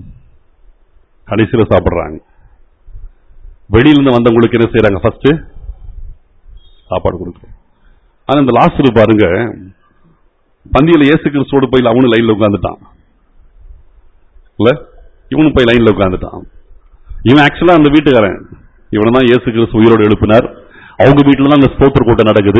கடைசியில் சாப்பிடுறாங்க வெளியில இருந்து வந்தவங்களுக்கு என்ன செய்யறாங்க ஃபர்ஸ்ட் சாப்பாடு கொடுக்குறோம் ஆனா இந்த லாஸ்ட் பாருங்க பந்தியில இயேசு கிறிஸ்துவோடு போய் அவனும் லைன்ல உட்கார்ந்துட்டான் இல்ல இவனும் போய் லைன்ல உட்கார்ந்துட்டான் இவன் ஆக்சுவலா அந்த வீட்டுக்காரன் இவனை தான் இயேசு கிறிஸ்து உயிரோடு எழுப்பினார் அவங்க வீட்டுல தான் அந்த ஸ்தோத்திர கூட்டம் நடக்குது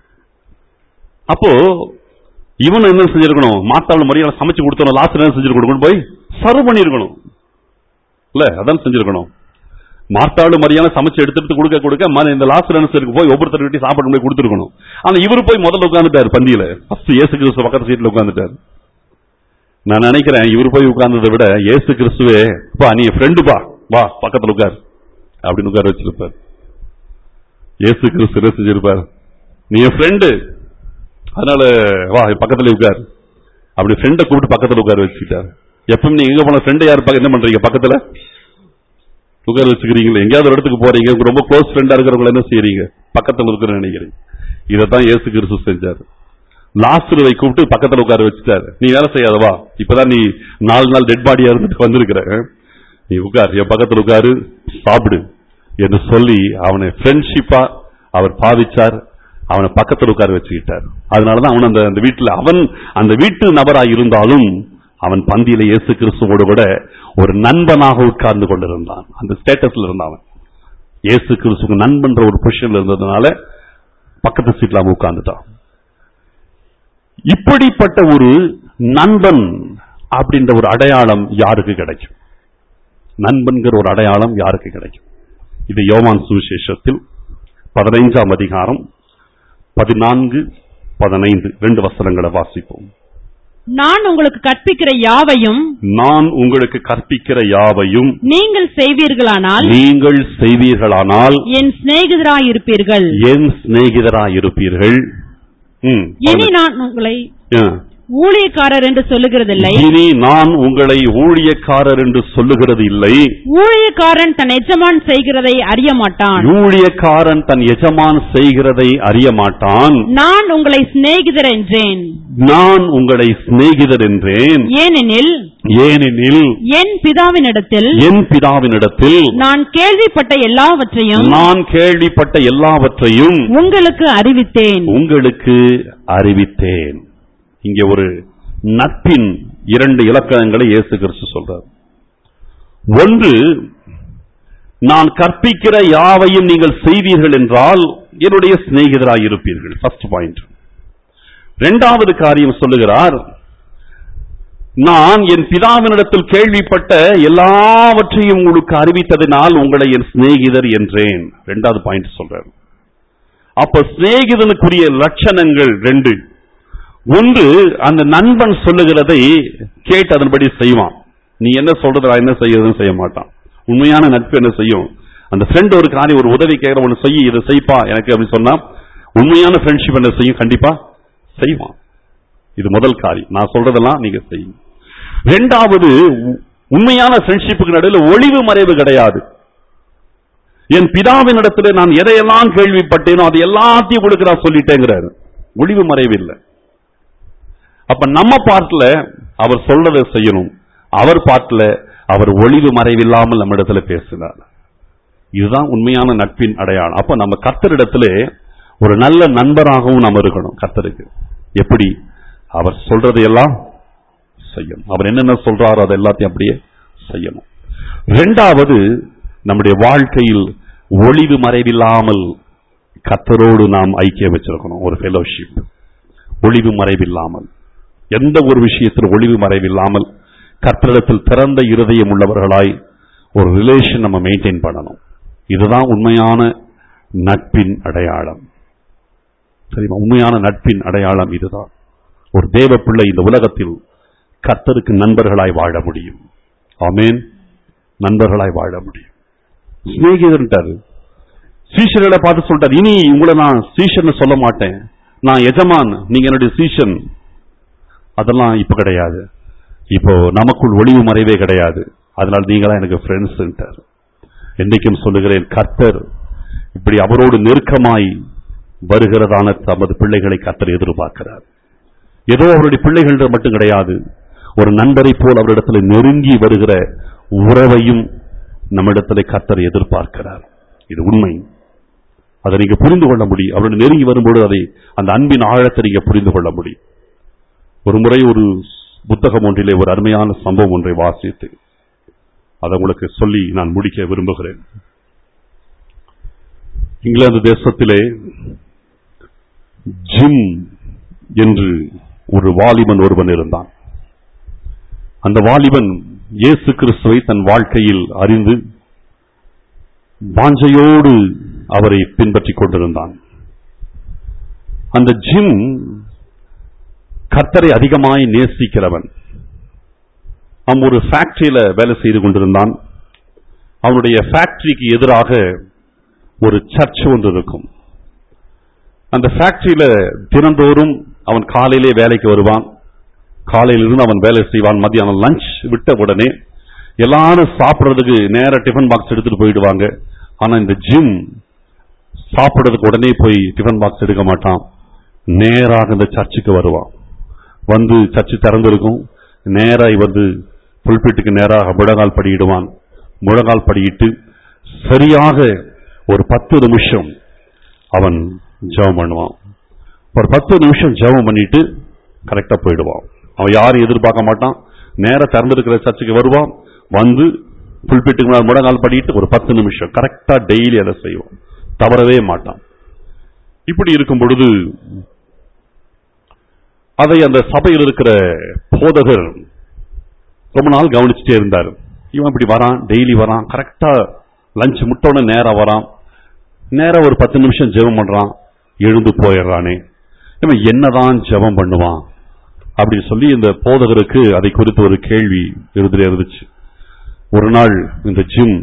அப்போ இவன் என்ன செஞ்சிருக்கணும் மாத்தாள் மரியாதை சமைச்சு கொடுத்தவன லாஸ்ட் என்ன செஞ்சிருக்கணும் கொண்டு போய் சர்வ் பண்ணிருக்கணும் இல்ல அதான் செஞ்சிருக்கணும் மார்த்தாಳು மரியாதை சமைச்சு எடுத்துட்டு கொடுக்க கொடுக்க ம- இந்த லாஸ்ட் ரன்ஸருக்கு போய் ஒவ்வொருத்தர் வீட்டு சாப்பாடு போய் கொடுத்துருக்கணும் ஆனா இவர் போய் முதல்ல உட்கார்ந்துட்டாரு பந்தியில ஃபர்ஸ்ட் இயேசு கிறிஸ்து பக்கத்து சீட்ல உட்கார்ந்துட்டாரு நான் நினைக்கிறேன் இவர் போய் உட்கார்ந்ததை விட இயேசு கிறிஸ்துவே பா நீ ஃப்ரெண்டுப்பா வா பக்கத்துல உட்கார் அப்படின்னு உட்கார வச்சிருப்பார் இயேசு கிறிஸ்து என்ன செஞ்சிருப்பார் நீ என் ஃப்ரெண்டு அதனால வா பக்கத்துல உட்கார் அப்படி ஃப்ரெண்டை கூப்பிட்டு பக்கத்துல உட்கார வச்சுக்கிட்டார் எப்பவும் நீங்க எங்க போன ஃப்ரெண்டை யார் பக்கம் என்ன பண்றீங்க பக்கத்துல உட்கார வச்சுக்கிறீங்களா எங்கேயாவது ஒரு இடத்துக்கு போறீங்க உங்க ரொம்ப க்ளோஸ் ஃப்ரெண்டா இருக்கிறவங்க என்ன செய்யறீங்க பக்கத்துல இருக்கிற நினைக்கிறீங்க இதைத்தான் இயேசு கிறிஸ்து செஞ்சாரு லாஸ்டரை கூப்பிட்டு பக்கத்துல உட்கார வச்சுட்டாரு நீ வேலை செய்யாதவா இப்பதான் நீ நாலு நாள் டெட் பாடியா இருந்துட்டு வந்திருக்கிற நீ உட்கார் என் பக்கத்துல உட்காரு சாப்பிடு என்று சொல்லி அவனை ஃப்ரெண்ட்ஷிப்பா அவர் பாவிச்சார் அவனை பக்கத்துல உட்கார வச்சுக்கிட்டார் அதனாலதான் அவன் அந்த அந்த வீட்டுல அவன் அந்த வீட்டு நபராய் இருந்தாலும் அவன் பந்தியில இயேசு கிறிஸ்துவோடு கூட ஒரு நண்பனாக உட்கார்ந்து கொண்டிருந்தான் அந்த ஸ்டேட்டஸ்ல இருந்தான் அவன் இயேசு கிறிஸ்துக்கு நண்பன்ற ஒரு பொசிஷன்ல இருந்ததுனால பக்கத்து சீட்ல அவன் உட்கார்ந்துட்டான் இப்படிப்பட்ட ஒரு நண்பன் அப்படின்ற ஒரு அடையாளம் யாருக்கு கிடைக்கும் நண்பன்கிற ஒரு அடையாளம் யாருக்கு கிடைக்கும் இது யோவான் சுவிசேஷத்தில் பதினைஞ்சாம் அதிகாரம் பதினான்கு பதினைந்து ரெண்டு வசனங்களை வாசிப்போம் நான் உங்களுக்கு கற்பிக்கிற யாவையும் நான் உங்களுக்கு கற்பிக்கிற யாவையும் நீங்கள் செய்வீர்களானால் நீங்கள் செய்வீர்களானால் என் சிநேகிதராயிருப்பீர்கள் என் சிநேகிதராயிருப்பீர்கள் ம், இனி நான் உங்களை ஆ. ஊழியக்காரர் என்று சொல்லுகிறதில்லை இனி நான் உங்களை ஊழியக்காரர் என்று சொல்லுகிறது இல்லை ஊழியக்காரன் தன் எஜமான் செய்கிறதை அறிய மாட்டான் ஊழியக்காரன் தன் எஜமான் செய்கிறதை அறிய மாட்டான் நான் உங்களை சிநேகிதர் என்றேன் நான் உங்களை சிநேகிதர் என்றேன் ஏனெனில் ஏனெனில் என் பிதாவினிடத்தில் என் பிதாவினிடத்தில் நான் கேள்விப்பட்ட எல்லாவற்றையும் நான் கேள்விப்பட்ட எல்லாவற்றையும் உங்களுக்கு அறிவித்தேன் உங்களுக்கு அறிவித்தேன் இங்கே ஒரு நட்பின் இரண்டு இலக்கணங்களை இயேசு கிறிஸ்து சொல்றார் ஒன்று நான் கற்பிக்கிற யாவையும் நீங்கள் செய்வீர்கள் என்றால் என்னுடைய சிநேகிதராய் இருப்பீர்கள் ஃபர்ஸ்ட் பாயிண்ட் இரண்டாவது காரியம் சொல்லுகிறார் நான் என் பிதாவினிடத்தில் கேள்விப்பட்ட எல்லாவற்றையும் உங்களுக்கு அறிவித்ததினால் உங்களை என் சிநேகிதர் என்றேன் இரண்டாவது பாயிண்ட் சொல்றார் அப்ப சிநேகிதனுக்குரிய லட்சணங்கள் ரெண்டு ஒன்று அந்த நண்பன் சொல்லுகிறதை கேட்டு அதன்படி செய்வான் நீ என்ன சொல்றது நான் என்ன செய்யறதுன்னு செய்ய மாட்டான் உண்மையான நட்பு என்ன செய்யும் அந்த ஃப்ரெண்ட் ஒரு காரியம் ஒரு உதவி கேட்கிற ஒன்று செய்ய இதை செய்ப்பா எனக்கு அப்படி சொன்னா உண்மையான ஃப்ரெண்ட்ஷிப் என்ன செய்யும் கண்டிப்பா செய்வான் இது முதல் காரியம் நான் சொல்றதெல்லாம் நீங்க செய்யும் ரெண்டாவது உ- உண்மையான ஃப்ரெண்ட்ஷிப்புக்கு நடுவில் ஒளிவு மறைவு கிடையாது என் பிதாவினிடத்துல நான் எதையெல்லாம் கேள்விப்பட்டேனோ அது எல்லாத்தையும் கொடுக்கிறா சொல்லிட்டேங்கிறாரு ஒளிவு மறைவில்லை அப்ப நம்ம பார்ட்ல அவர் சொல்றதை செய்யணும் அவர் பார்ட்ல அவர் ஒளிவு மறைவில்லாமல் நம்ம இடத்துல பேசினார் இதுதான் உண்மையான நட்பின் அடையாளம் அப்ப நம்ம கர்த்தரிடத்துல ஒரு நல்ல நண்பராகவும் நம்ம இருக்கணும் கர்த்தருக்கு எப்படி அவர் சொல்றதையெல்லாம் செய்யணும் அவர் என்னென்ன சொல்றாரோ அதை எல்லாத்தையும் அப்படியே செய்யணும் இரண்டாவது நம்முடைய வாழ்க்கையில் ஒளிவு மறைவில்லாமல் கர்த்தரோடு நாம் ஐக்கியம் வச்சிருக்கணும் ஒரு ஃபெலோஷிப் ஒளிவு மறைவில்லாமல் எந்த ஒரு விஷயத்தில் ஒளிவு மறைவில்லாமல் கர்த்தரிடத்தில் திறந்த இருதயம் உள்ளவர்களாய் ஒரு ரிலேஷன் நம்ம மெயின்டைன் பண்ணணும் இதுதான் உண்மையான நட்பின் அடையாளம் சரிமா உண்மையான நட்பின் அடையாளம் இதுதான் ஒரு தேவ பிள்ளை இந்த உலகத்தில் கர்த்தருக்கு நண்பர்களாய் வாழ முடியும் ஆமேன் நண்பர்களாய் வாழ முடியும் சிநேகிதன்ட்டாரு சீஷர்களை பார்த்து சொல்லிட்டார் இனி உங்களை நான் சீஷர்னு சொல்ல மாட்டேன் நான் எஜமான் நீங்க என்னுடைய சீஷன் அதெல்லாம் இப்ப கிடையாது இப்போ நமக்குள் ஒளிவு மறைவே கிடையாது அதனால் நீங்களா எனக்கு ஃப்ரெண்ட்ஸ் என்றைக்கும் சொல்லுகிறேன் கர்த்தர் இப்படி அவரோடு நெருக்கமாய் வருகிறதான தமது பிள்ளைகளை கர்த்தர் எதிர்பார்க்கிறார் ஏதோ அவருடைய பிள்ளைகள் மட்டும் கிடையாது ஒரு நண்பரை போல் அவரிடத்தில் நெருங்கி வருகிற உறவையும் நம்மிடத்தில் கர்த்தர் எதிர்பார்க்கிறார் இது உண்மை அதை நீங்க புரிந்து கொள்ள முடியும் அவருடைய நெருங்கி வரும்போது அதை அந்த அன்பின் ஆழத்தை நீங்க புரிந்து கொள்ள முடியும் ஒரு முறை ஒரு புத்தகம் ஒன்றிலே ஒரு அருமையான சம்பவம் ஒன்றை வாசித்து அதை உங்களுக்கு சொல்லி நான் முடிக்க விரும்புகிறேன் இங்கிலாந்து தேசத்திலே ஜிம் என்று ஒரு வாலிபன் ஒருவன் இருந்தான் அந்த வாலிபன் இயேசு கிறிஸ்துவை தன் வாழ்க்கையில் அறிந்து வாஞ்சையோடு அவரை பின்பற்றிக் கொண்டிருந்தான் அந்த ஜிம் கர்த்தரை அதிகமாய் நேசிக்கிறவன் அவன் ஒரு ஃபேக்டரியில வேலை செய்து கொண்டிருந்தான் அவனுடைய ஃபேக்டரிக்கு எதிராக ஒரு சர்ச் ஒன்று இருக்கும் அந்த ஃபேக்டரியில தினந்தோறும் அவன் காலையிலே வேலைக்கு வருவான் காலையிலிருந்து அவன் வேலை செய்வான் மத்தியானம் லஞ்ச் விட்ட உடனே எல்லாரும் சாப்பிடுறதுக்கு நேர டிஃபன் பாக்ஸ் எடுத்துட்டு போயிடுவாங்க ஆனா இந்த ஜிம் சாப்பிடுறதுக்கு உடனே போய் டிஃபன் பாக்ஸ் எடுக்க மாட்டான் நேராக இந்த சர்ச்சுக்கு வருவான் வந்து சர்ச்சு திறந்திருக்கும் நேராய் வந்து புல்பிட்டுக்கு நேராக முழங்கால் படியிடுவான் முழங்கால் படியிட்டு சரியாக ஒரு பத்து நிமிஷம் அவன் ஜெபம் பண்ணுவான் ஒரு பத்து நிமிஷம் ஜெபம் பண்ணிட்டு கரெக்டா போயிடுவான் அவன் யாரும் எதிர்பார்க்க மாட்டான் நேரா திறந்திருக்கிற சர்ச்சுக்கு வருவான் வந்து புல்பிட்டுக்கு முன்னாடி முழங்கால் படிட்டு ஒரு பத்து நிமிஷம் கரெக்டா டெய்லி அதை செய்வான் தவறவே மாட்டான் இப்படி இருக்கும் பொழுது அதை அந்த சபையில் இருக்கிற போதகர் ரொம்ப நாள் கவனிச்சுட்டே இருந்தார் இவன் இப்படி வரான் டெய்லி வரான் கரெக்டா லஞ்ச் முட்டோன்னு நேரா வரான் நேரா ஒரு பத்து நிமிஷம் ஜெபம் பண்றான் எழுந்து போயிடுறானே இவன் என்னதான் ஜெபம் பண்ணுவான் அப்படின்னு சொல்லி இந்த போதகருக்கு அதை குறித்து ஒரு கேள்வி இருந்துட்டே இருந்துச்சு ஒரு நாள் இந்த ஜிம்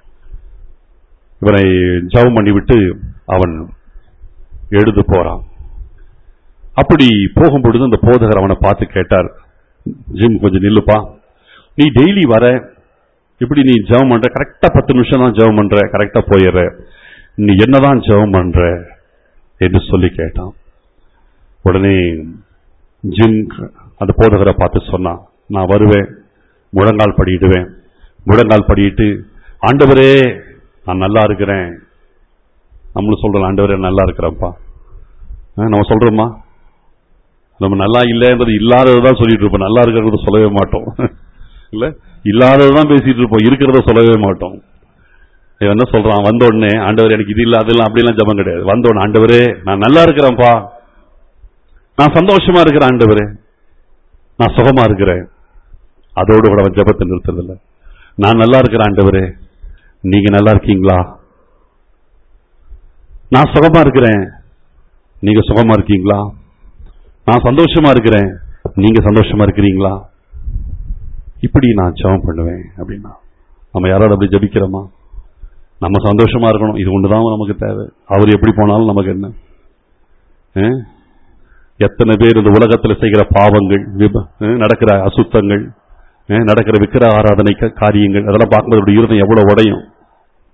இவனை ஜெபம் பண்ணிவிட்டு அவன் எழுந்து போறான் அப்படி போகும்பொழுது அந்த போதகர் அவனை பார்த்து கேட்டார் ஜிம் கொஞ்சம் நில்லுப்பா நீ டெய்லி வர இப்படி நீ ஜெபம் பண்ற கரெக்டா பத்து நிமிஷம் தான் ஜெபம் பண்ற கரெக்டா போயிடுற நீ என்னதான் ஜெபம் பண்ற என்று சொல்லி கேட்டான் உடனே ஜிம் அந்த போதகரை பார்த்து சொன்னான் நான் வருவேன் முழங்கால் படியிடுவேன் முழங்கால் படியிட்டு ஆண்டவரே நான் நல்லா இருக்கிறேன் நம்மளும் சொல்றோம் ஆண்டவரே நல்லா இருக்கிறேன்ப்பா ஆ, நம்ம சொல்றோமா நம்ம நல்லா இல்லைன்றது இல்லாததான் சொல்லிட்டு இருப்போம் நல்லா இருக்கிறத சொல்லவே மாட்டோம் இல்ல இல்லாததான் பேசிட்டு இருப்போம் இருக்கிறத சொல்லவே மாட்டோம் இவன் என்ன சொல்றான் வந்த உடனே ஆண்டவர் எனக்கு இது இல்ல அதெல்லாம் அப்படிலாம் ஜபம் கிடையாது வந்த உடனே ஆண்டவரே நான் நல்லா இருக்கிறேன்ப்பா நான் சந்தோஷமா இருக்கிறேன் ஆண்டவரே நான் சுகமா இருக்கிறேன் அதோடு கூட அவன் ஜபத்தை நிறுத்துறதில்ல நான் நல்லா இருக்கிறேன் ஆண்டவரே நீங்க நல்லா இருக்கீங்களா நான் சுகமா இருக்கிறேன் நீங்க சுகமா இருக்கீங்களா நான் சந்தோஷமா இருக்கிறேன் நீங்க சந்தோஷமா இருக்கிறீங்களா இப்படி நான் ஜெபம் பண்ணுவேன் அப்படின்னா நம்ம யாராவது அப்படி ஜபிக்கிறோமா நம்ம சந்தோஷமா இருக்கணும் இது ஒண்ணுதான் நமக்கு தேவை அவர் எப்படி போனாலும் நமக்கு என்ன ஆ? எத்தனை பேர் இந்த உலகத்தில் செய்கிற பாவங்கள் விப- ஆ, நடக்கிற அசுத்தங்கள் ஆ, நடக்கிற விக்கிர ஆராதனை க- காரியங்கள் அதெல்லாம் பார்க்கும்போது அவருடைய இருதயம் எவ்வளவு உடையும்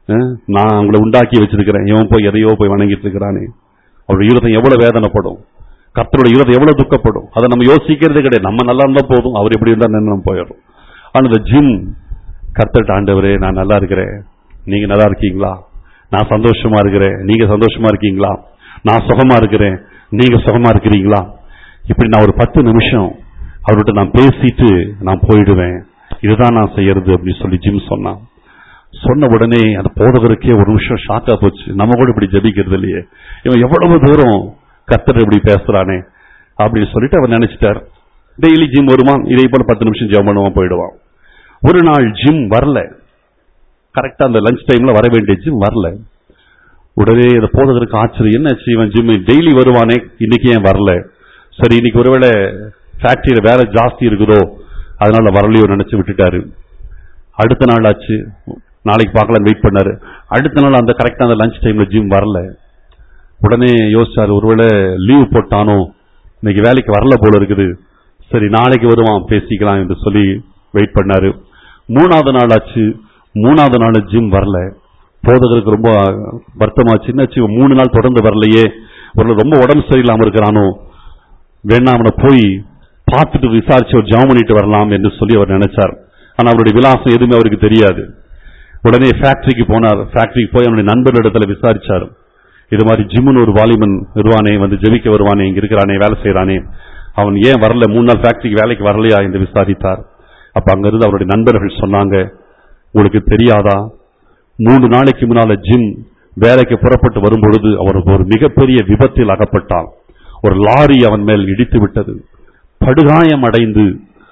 அஹ், நான் அவங்கள உண்டாக்கி வச்சிருக்கிறேன் இவன் போய் எதையோ போய் வணங்கிட்டு இருக்கிறானே அவருடைய இருதயம் எவ்வளவு வேதனைப்படும் கர்த்தருடைய இருதயம் எவ்வளவு துக்கப்படும் அதை நம்ம யோசிக்கிறதே கிடையாது நம்ம நல்லா இருந்தா போதும் அவர் எப்படி இருந்தா நம்ம போயிடும் ஆனா இந்த ஜிம் கர்த்தர்ட்ட ஆண்டவரே நான் நல்லா இருக்கிறேன் நீங்க நல்லா இருக்கீங்களா நான் சந்தோஷமா இருக்கிறேன் நீங்க சந்தோஷமா இருக்கீங்களா நான் சுகமா இருக்கிறேன் நீங்க சுகமா இருக்கிறீங்களா இப்படி நான் ஒரு பத்து நிமிஷம் அவர்கிட்ட நான் பேசிட்டு நான் போயிடுவேன் இதுதான் நான் செய்யறது அப்படின்னு சொல்லி ஜிம் சொன்னான் சொன்ன உடனே அந்த போதகருக்கே ஒரு நிமிஷம் ஷாக்கா போச்சு நம்ம கூட இப்படி ஜெபிக்கிறது இல்லையே இவன் எவ்வளவு தூரம் கர்த்தர் இப்படி பேசுறானே அப்படின்னு சொல்லிட்டு அவர் நினைச்சிட்டார் டெய்லி ஜிம் வருவான் இதே போல பத்து நிமிஷம் ஜெபம் பண்ணுவான் போயிடுவான் ஒரு நாள் ஜிம் வரல கரெக்டா அந்த லஞ்ச் டைம்ல வர வேண்டிய ஜிம் வரல உடனே இந்த போதகருக்கு ஆச்சரியம் என்ன ஆச்சு இவன் ஜிம் டெய்லி வருவானே இன்னைக்கு ஏன் வரல சரி இன்னைக்கு ஒருவேளை ஃபேக்டரியில வேலை ஜாஸ்தி இருக்குதோ அதனால வரலையோ நினைச்சு விட்டுட்டாரு அடுத்த நாள் ஆச்சு நாளைக்கு பார்க்கலாம் வெயிட் பண்ணாரு அடுத்த நாள் அந்த கரெக்டா அந்த லஞ்ச் டைம்ல ஜிம் வரல உடனே யோசிச்சாரு ஒருவேளை லீவ் போட்டானோ இன்னைக்கு வேலைக்கு வரல போல இருக்குது சரி நாளைக்கு வருவான் பேசிக்கலாம் என்று சொல்லி வெயிட் பண்ணாரு மூணாவது நாள் ஆச்சு மூணாவது நாள் ஜிம் வரல போதகருக்கு ரொம்ப வருத்தமாச்சு என்னாச்சு இவன் மூணு நாள் தொடர்ந்து வரலையே ஒரு ரொம்ப உடம்பு சரியில்லாம இருக்கிறானோ வேணா அவனை போய் பார்த்துட்டு விசாரிச்சு ஒரு ஜாம் பண்ணிட்டு வரலாம் என்று சொல்லி அவர் நினைச்சார் ஆனா அவருடைய விலாசம் எதுவுமே அவருக்கு தெரியாது உடனே ஃபேக்டரிக்கு போனார் ஃபேக்டரிக்கு போய் அவனுடைய நண்பர்களிடத்துல விசாரிச்சார் இது மாதிரி ஜிம்னு ஒரு வாலிபன் வருவானே வந்து ஜெபிக்க வருவானே இங்க இருக்கிறானே வேலை செய்யறானே அவன் ஏன் வரல மூணு நாள் ஃபேக்டரிக்கு வேலைக்கு வரலையா என்று விசாரித்தார் அப்ப அங்கிருந்து அவருடைய நண்பர்கள் சொன்னாங்க உங்களுக்கு தெரியாதா மூணு நாளைக்கு முன்னால ஜிம் வேலைக்கு புறப்பட்டு வரும்பொழுது அவருக்கு ஒரு மிகப்பெரிய விபத்தில் அகப்பட்டான் ஒரு லாரி அவன் மேல் இடித்து விட்டது படுகாயம் அடைந்து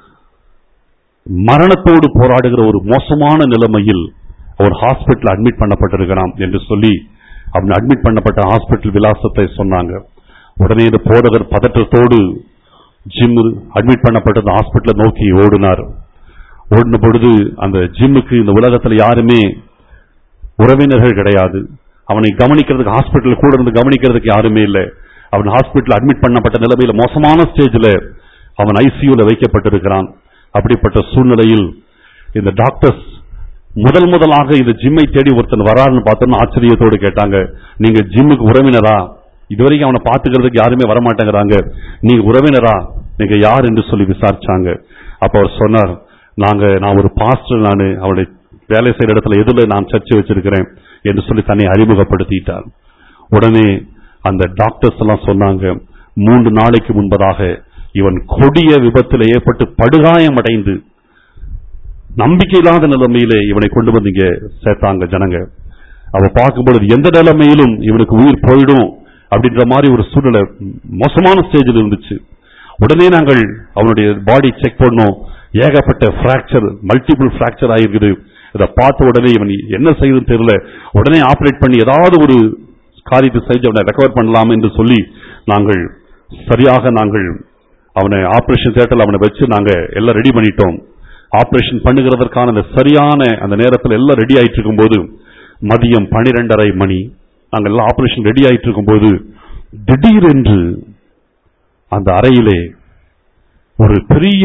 மரணத்தோடு போராடுகிற ஒரு மோசமான நிலைமையில் அவர் ஹாஸ்பிட்டல் அட்மிட் பண்ணப்பட்டிருக்கிறான் என்று சொல்லி அவன் அட்மிட் பண்ணப்பட்ட ஹாஸ்பிட்டல் விலாசத்தை சொன்னாங்க உடனே இந்த போதகர் பதற்றத்தோடு ஜிம் அட்மிட் பண்ணப்பட்ட அந்த ஹாஸ்பிட்டலை நோக்கி ஓடினார் ஓடின பொழுது அந்த ஜிம்முக்கு இந்த உலகத்துல யாருமே உறவினர்கள் கிடையாது அவனை கவனிக்கிறதுக்கு ஹாஸ்பிட்டல் கூட இருந்து கவனிக்கிறதுக்கு யாருமே இல்லை அவன் ஹாஸ்பிட்டல் அட்மிட் பண்ணப்பட்ட நிலைமையில மோசமான ஸ்டேஜ்ல அவன் ஐசியூல வைக்கப்பட்டிருக்கிறான் அப்படிப்பட்ட சூழ்நிலையில் இந்த டாக்டர்ஸ் முதல் முதலாக இந்த ஜிம்மை தேடி ஒருத்தன் வராருன்னு பார்த்தோம்னா ஆச்சரியத்தோடு கேட்டாங்க நீங்க ஜிம்முக்கு உறவினரா இதுவரைக்கும் அவனை பாத்துக்கிறதுக்கு யாருமே வரமாட்டேங்கிறாங்க நீங்க உறவினரா நீங்க யார் என்று சொல்லி விசாரிச்சாங்க அப்ப அவர் சொன்னார் நாங்க நான் ஒரு பாஸ்டர் நானு அவருடைய வேலை செய்யற இடத்துல எதுல நான் சர்ச்சை வச்சிருக்கிறேன் என்று சொல்லி தன்னை அறிமுகப்படுத்திட்டார் உடனே அந்த டாக்டர்ஸ் எல்லாம் சொன்னாங்க மூன்று நாளைக்கு முன்பதாக இவன் கொடிய விபத்தில் ஏற்பட்டு படுகாயம் அடைந்து நம்பிக்கை இல்லாத நிலைமையிலே இவனை கொண்டு வந்து இங்க சேர்த்தாங்க ஜனங்க அவ பார்க்கும்பொழுது எந்த நிலைமையிலும் இவனுக்கு உயிர் போயிடும் அப்படின்ற மாதிரி ஒரு சூழ்நிலை மோசமான ஸ்டேஜில் இருந்துச்சு உடனே நாங்கள் அவனுடைய பாடி செக் பண்ணோம் ஏகப்பட்ட பிராக்சர் மல்டிபிள் பிராக்சர் ஆகிருக்குது இதை பார்த்த உடனே இவன் என்ன செய்யுதுன்னு தெரியல உடனே ஆபரேட் பண்ணி ஏதாவது ஒரு காரியத்தை செஞ்சு அவனை ரெக்கவர் பண்ணலாம் என்று சொல்லி நாங்கள் சரியாக நாங்கள் அவனை ஆபரேஷன் தியேட்டர்ல அவனை வச்சு நாங்க எல்லாம் ரெடி பண்ணிட்டோம் ஆபரேஷன் பண்ணுகிறதற்கான அந்த சரியான அந்த நேரத்தில் எல்லாம் ரெடி ஆயிட்டு இருக்கும்போது மதியம் பனிரெண்டரை மணி நாங்கள் எல்லாம் ஆபரேஷன் ரெடி ஆயிட்டு இருக்கும்போது திடீரென்று அந்த அறையிலே ஒரு பெரிய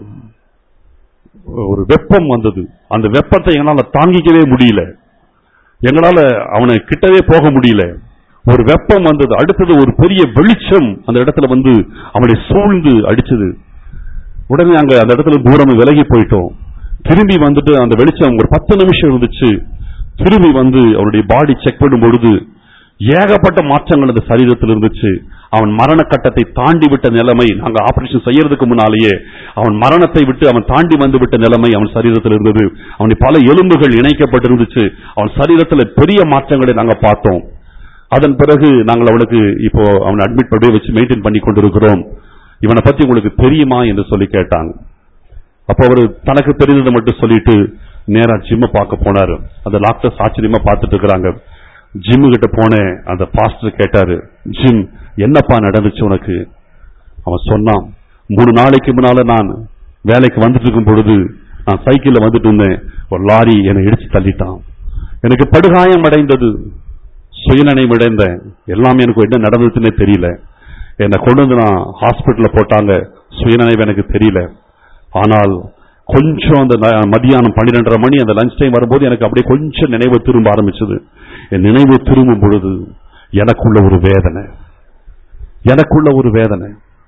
ஒரு வெப்பம் வந்தது அந்த வெப்பத்தை எங்களால தாங்கிக்கவே முடியல எங்களால அவனை கிட்டவே போக முடியல ஒரு வெப்பம் வந்தது அடுத்தது ஒரு பெரிய வெளிச்சம் அந்த இடத்துல வந்து அவனை சூழ்ந்து அடிச்சது உடனே அங்க அந்த இடத்துல தூரம் விலகி போயிட்டோம் திரும்பி வந்துட்டு அந்த வெளிச்சம் ஒரு பத்து நிமிஷம் இருந்துச்சு திரும்பி வந்து அவனுடைய பாடி செக் பண்ணும் பொழுது ஏகப்பட்ட மாற்றங்கள் அந்த சரீரத்தில் இருந்துச்சு அவன் மரண கட்டத்தை தாண்டி விட்ட நிலைமை நாங்க ஆபரேஷன் செய்யறதுக்கு முன்னாலேயே அவன் மரணத்தை விட்டு அவன் தாண்டி வந்து விட்ட நிலைமை அவன் சரீரத்தில் இருந்தது அவனுடைய பல எலும்புகள் இணைக்கப்பட்டிருந்துச்சு அவன் சரீரத்தில் பெரிய மாற்றங்களை நாங்க பார்த்தோம் அதன் பிறகு நாங்கள் அவனுக்கு இப்போ அவனை அட்மிட் பண்ணி வச்சு மெயின்டைன் பண்ணி கொண்டிருக்கிறோம் இவனை பத்தி உங்களுக்கு தெரியுமா என்று சொல்லி கேட்டாங்க அப்ப அவர் தனக்கு தெரிந்ததை மட்டும் சொல்லிட்டு நேரா ஜிம்ம பார்க்க போனாரு அந்த டாக்டர்ஸ் ஆச்சரியமா பார்த்துட்டு இருக்கிறாங்க ஜிம்மு கிட்ட போனேன் அந்த பாஸ்டர் கேட்டாரு ஜிம் என்னப்பா நடந்துச்சு உனக்கு அவன் சொன்னான் மூணு நாளைக்கு முன்னால நான் வேலைக்கு வந்துட்டு இருக்கும் பொழுது நான் சைக்கிள்ல வந்துட்டு இருந்தேன் ஒரு லாரி என்னை இடிச்சு தள்ளிட்டான் எனக்கு படுகாயம் அடைந்தது சுயநினைவு அடைந்தேன் எல்லாமே எனக்கு என்ன நடந்ததுன்னே தெரியல என்னை கொண்டு வந்து நான் ஹாஸ்பிட்டல்ல போட்டாங்க சுயநினைவு எனக்கு தெரியல ஆனால் கொஞ்சம் அந்த ந- மதியானம் பன்னிரெண்டரை மணி அந்த லஞ்ச் டைம் வரும்போது எனக்கு அப்படியே கொஞ்சம் நினைவு திரும்ப ஆரம்பிச்சது என் நினைவு திரும்பும் பொழுது எனக்குள்ள ஒரு வேதனை எனக்குள்ள ஒரு வேதனை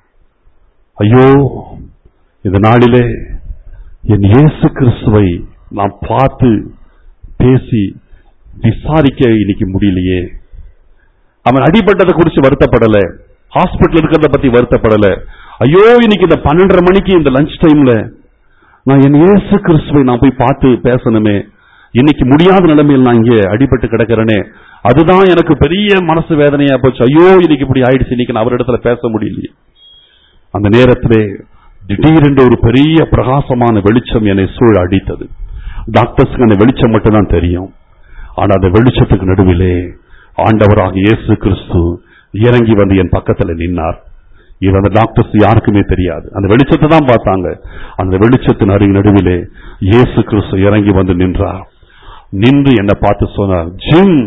ஐயோ இந்த நாளிலே என் இயேசு கிறிஸ்துவை நான் பார்த்து பேசி விசாரிக்க இன்னைக்கு முடியலையே அவன் அடிபட்டதை குறித்து வருத்தப்படல ஹாஸ்பிட்டல் இருக்கிறத பத்தி வருத்தப்படல ஐயோ இன்னைக்கு இந்த பன்னெண்டரை மணிக்கு இந்த லஞ்ச் டைம்ல நான் என் இயேசு கிறிஸ்துவை நான் போய் பார்த்து பேசணுமே இன்னைக்கு முடியாத நிலைமையில் நான் இங்கே அடிபட்டு கிடக்கிறேனே அதுதான் எனக்கு பெரிய மனசு வேதனையா போச்சு ஐயோ இன்னைக்கு இப்படி ஆயிடுச்சு இன்னைக்கு நான் அவரிடத்துல பேச முடியலையே அந்த நேரத்திலே திடீரென்று ஒரு பெரிய பிரகாசமான வெளிச்சம் என்னை சூழ அடித்தது டாக்டர்ஸ்க்கு அந்த வெளிச்சம் மட்டும்தான் தெரியும் ஆனா அந்த வெளிச்சத்துக்கு நடுவிலே ஆண்டவராக இயேசு கிறிஸ்து இறங்கி வந்து என் பக்கத்துல நின்னார் இது அந்த டாக்டர்ஸ் யாருக்குமே தெரியாது அந்த வெளிச்சத்தை தான் பார்த்தாங்க அந்த வெளிச்சத்தின் அருகில் நடுவிலே இயேசு கிறிஸ்து இறங்கி வந்து நின்றார் நின்று என்னை பார்த்து சொன்னார் ஜிம்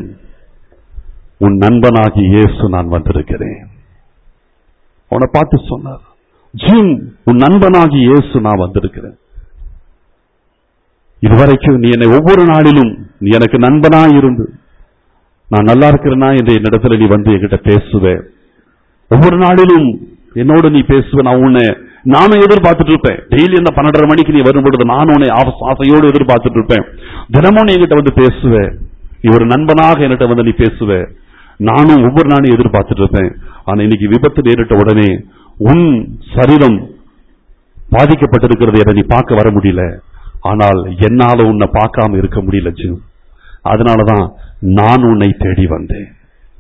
உன் நண்பனாகி இயேசு நான் வந்திருக்கிறேன் அவனை பார்த்து சொன்னார் ஜிம் உன் நண்பனாகி இயேசு நான் வந்திருக்கிறேன் இதுவரைக்கும் நீ என்னை ஒவ்வொரு நாளிலும் நீ எனக்கு நண்பனா இருந்து நான் நல்லா இருக்கிறேனா என்று என்னிடத்துல நீ வந்து என்கிட்ட பேசுவ ஒவ்வொரு நாளிலும் என்னோட நீ பேசுவ நான் உன்னை நானும் எதிர்பார்த்துட்டு இருப்பேன் டெய்லி இந்த பன்னெண்டரை மணிக்கு நீ வரும்பொழுது நானும் உன்னை ஆச- ஆசையோடு எதிர்பார்த்துட்டு இருப்பேன் தினமும் நீ என்கிட்ட வந்து பேசுவ நீ ஒரு நண்பனாக என்கிட்ட வந்து நீ பேசுவ நானும் ஒவ்வொரு நாளும் எதிர்பார்த்துட்டு இருப்பேன் ஆனா இன்னைக்கு விபத்து நேரிட்ட உடனே உன் சரீரம் பாதிக்கப்பட்டிருக்கிறது என நீ பார்க்க வர முடியல ஆனால் என்னால உன்னை பார்க்காம இருக்க முடியல ஜிம் அதனாலதான் நான் உன்னை தேடி வந்தேன்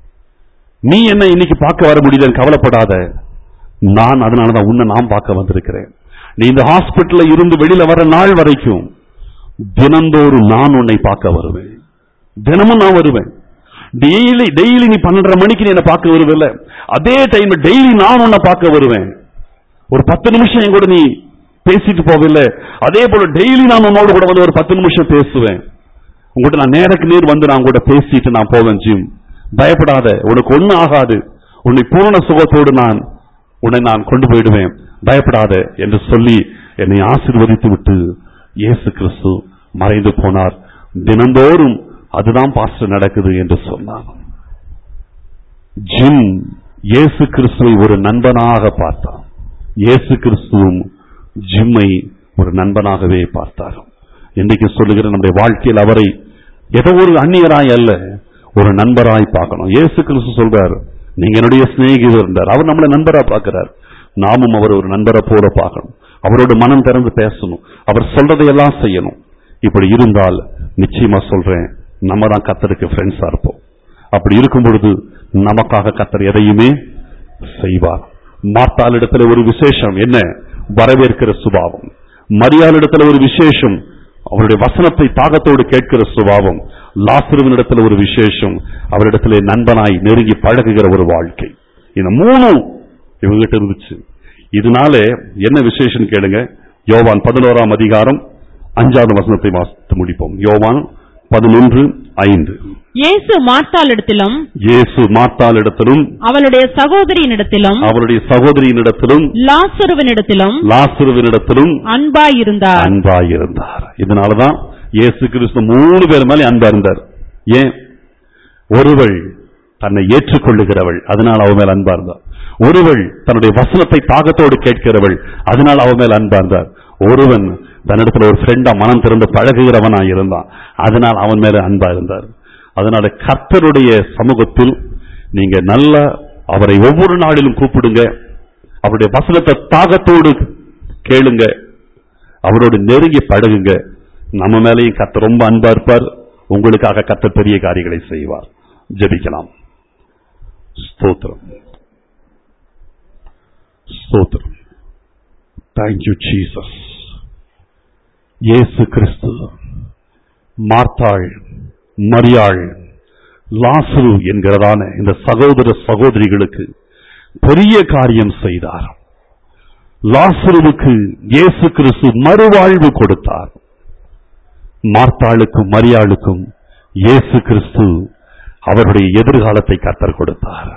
நீ என்ன இன்னைக்கு பார்க்க வர முடியலன்னு கவலைப்படாத நான் அதனாலதான் உன்னை நான் பார்க்க வந்திருக்கிறேன் நீ இந்த ஹாஸ்பிட்டல்ல இருந்து வெளியில வர நாள் வரைக்கும் தினந்தோறும் நான் உன்னை பார்க்க வருவேன் தினமும் நான் வருவேன் டெய்லி டெய்லி நீ பன்னெண்டரை மணிக்கு நீ என்ன பார்க்க வருவல அதே டைம் டெய்லி நான் உன்னை பார்க்க வருவேன் ஒரு பத்து நிமிஷம் என் கூட நீ பேசிட்டு போவில்லை அதே போல டெய்லி நான் உன்னோட கூட வந்து ஒரு பத்து நிமிஷம் பேசுவேன் உங்ககிட்ட நான் நேருக்கு நேர் வந்து நான் கூட பேசிட்டு நான் போவேன் ஜிம் பயப்படாத உனக்கு ஒண்ணும் ஆகாது உன்னை பூரண சுகத்தோடு நான் உன்னை நான் கொண்டு போயிடுவேன் பயப்படாத என்று சொல்லி என்னை ஆசீர்வதித்து விட்டு இயேசு கிறிஸ்து மறைந்து போனார் தினந்தோறும் அதுதான் பாஸ்டர் நடக்குது என்று சொன்னார் ஜிம் இயேசு கிறிஸ்துவை ஒரு நண்பனாக பார்த்தான் இயேசு கிறிஸ்துவும் ஜிம்மை ஒரு நண்பனாகவே பார்த்தார் இன்றைக்கு சொல்லுகிற நம்முடைய வாழ்க்கையில் அவரை ஏதோ ஒரு அந்நியராய் அல்ல ஒரு நண்பராய் பார்க்கணும் இயேசு கிறிஸ்து சொல்றார் நீங்க என்னுடைய சிநேகிதர் என்றார் அவர் நம்மளை நண்பரா பார்க்கிறார் நாமும் அவர் ஒரு நண்பரை போல பார்க்கணும் அவரோட மனம் திறந்து பேசணும் அவர் சொல்றதையெல்லாம் செய்யணும் இப்படி இருந்தால் நிச்சயமா சொல்றேன் நம்ம தான் கத்தருக்கு ஃப்ரெண்ட்ஸா இருப்போம் அப்படி இருக்கும் பொழுது நமக்காக கத்தர் எதையுமே செய்வார் மார்த்தாள் இடத்துல ஒரு விசேஷம் என்ன வரவேற்கிற சுபாவம் மரியாள் இடத்துல ஒரு விசேஷம் அவருடைய வசனத்தை தாகத்தோடு கேட்கிற சுபாவம் லாசருவின் இடத்துல ஒரு விசேஷம் அவரிடத்துல நண்பனாய் நெருங்கி பழகுகிற ஒரு வாழ்க்கை இந்த மூணும் இவங்ககிட்ட இருந்துச்சு இதனால என்ன விசேஷம் கேளுங்க யோவான் பதினோராம் அதிகாரம் அஞ்சாவது வசனத்தை வாசித்து முடிப்போம் யோவான் பதினொன்று ஐந்து இயேசு மார்த்தாளிடத்திலும் இயேசு மார்த்தாள் இடத்திலும் அவளுடைய சகோதரியினிடத்திலும் அவருடைய சகோதரியினிடத்திலும் லாசருவினிடத்திலும் லாசருவினிடத்திலும் அன்பாயிருந்தார் அன்பாயிருந்தார் இதனாலதான் இயேசு கிறிஸ்து மூணு பேர் மேலே அன்பா இருந்தார் ஏன் ஒருவள் தன்னை ஏற்றுக்கொள்ளுகிறவள் அதனால் அவ மேல் அன்பா இருந்தார் ஒருவள் தன்னுடைய வசனத்தை தாகத்தோடு கேட்கிறவள் அதனால் அவ மேல் அன்பா இருந்தார் ஒருவன் தன்னிடத்துல ஒரு ஃப்ரெண்டா மனம் திறந்து பழகுகிறவனா இருந்தான் அதனால் அவன் மேல அன்பா இருந்தார் அதனால கர்த்தருடைய சமூகத்தில் நீங்க நல்ல அவரை ஒவ்வொரு நாளிலும் கூப்பிடுங்க அவருடைய வசனத்தை தாகத்தோடு கேளுங்க அவரோடு நெருங்கி பழகுங்க நம்ம மேலேயும் கத்த ரொம்ப அன்பா இருப்பார் உங்களுக்காக கத்த பெரிய காரியங்களை செய்வார் ஜெபிக்கலாம் ஸ்தோத்திரம் ஸ்தோத்திரம் தேங்க்யூ ஜீசஸ் இயேசு கிறிஸ்து மார்த்தாள் மரியாள் லாசரு என்கிறதான இந்த சகோதர சகோதரிகளுக்கு பெரிய காரியம் செய்தார் லாசருவுக்கு இயேசு கிறிஸ்து மறுவாழ்வு கொடுத்தார் மார்த்தாளுக்கும் மரியாளுக்கும் இயேசு கிறிஸ்து அவருடைய எதிர்காலத்தை கத்தர் கொடுத்தார்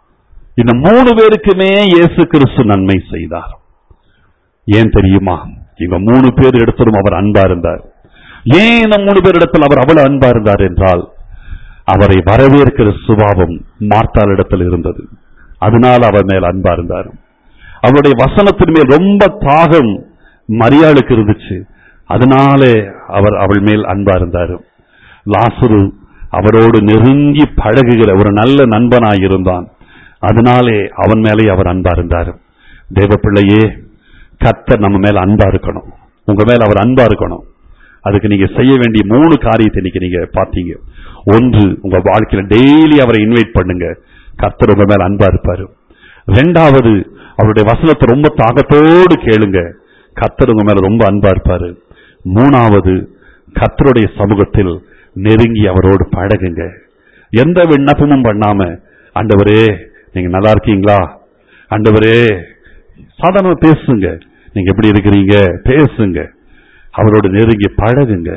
இந்த மூணு பேருக்குமே இயேசு கிறிஸ்து நன்மை செய்தார் ஏன் தெரியுமா இங்க மூணு பேர் இடத்திலும் அவர் அன்பா இருந்தார் ஏன் இந்த மூணு பேர் இடத்தில் அவர் அவ்வளவு அன்பா இருந்தார் என்றால் அவரை வரவேற்கிற சுபாவம் மார்த்தாள் இடத்தில் இருந்தது அதனால் அவர் மேல் அன்பா இருந்தார் அவருடைய வசனத்தின் மேல் ரொம்ப தாகம் மரியாளுக்கு இருந்துச்சு அதனாலே அவர் அவள் மேல் அன்பா இருந்தார் லாசுரு அவரோடு நெருங்கி பழகுகிற ஒரு நல்ல நண்பனாய் இருந்தான் அதனாலே அவன் மேலே அவர் அன்பா இருந்தார் தேவ பிள்ளையே கர்த்தர் நம்ம மேல அன்பா இருக்கணும் உங்க மேல அவர் அன்பா இருக்கணும் அதுக்கு நீங்க செய்ய வேண்டிய மூணு காரியத்தை இன்னைக்கு நீங்க பாத்தீங்க ஒன்று உங்க வாழ்க்கையில டெய்லி அவரை இன்வைட் பண்ணுங்க கர்த்தர் உங்க மேல அன்பா இருப்பாரு ரெண்டாவது அவருடைய வசனத்தை ரொம்ப தாகத்தோடு கேளுங்க கர்த்தர் உங்க மேல ரொம்ப அன்பா இருப்பாரு மூணாவது கர்த்தருடைய சமூகத்தில் நெருங்கி அவரோடு பழகுங்க எந்த விண்ணப்பமும் பண்ணாம ஆண்டவரே நீங்க நல்லா இருக்கீங்களா ஆண்டவரே சாதாரண பேசுங்க நீங்க எப்படி இருக்கிறீங்க பேசுங்க அவரோடு நெருங்கி பழகுங்க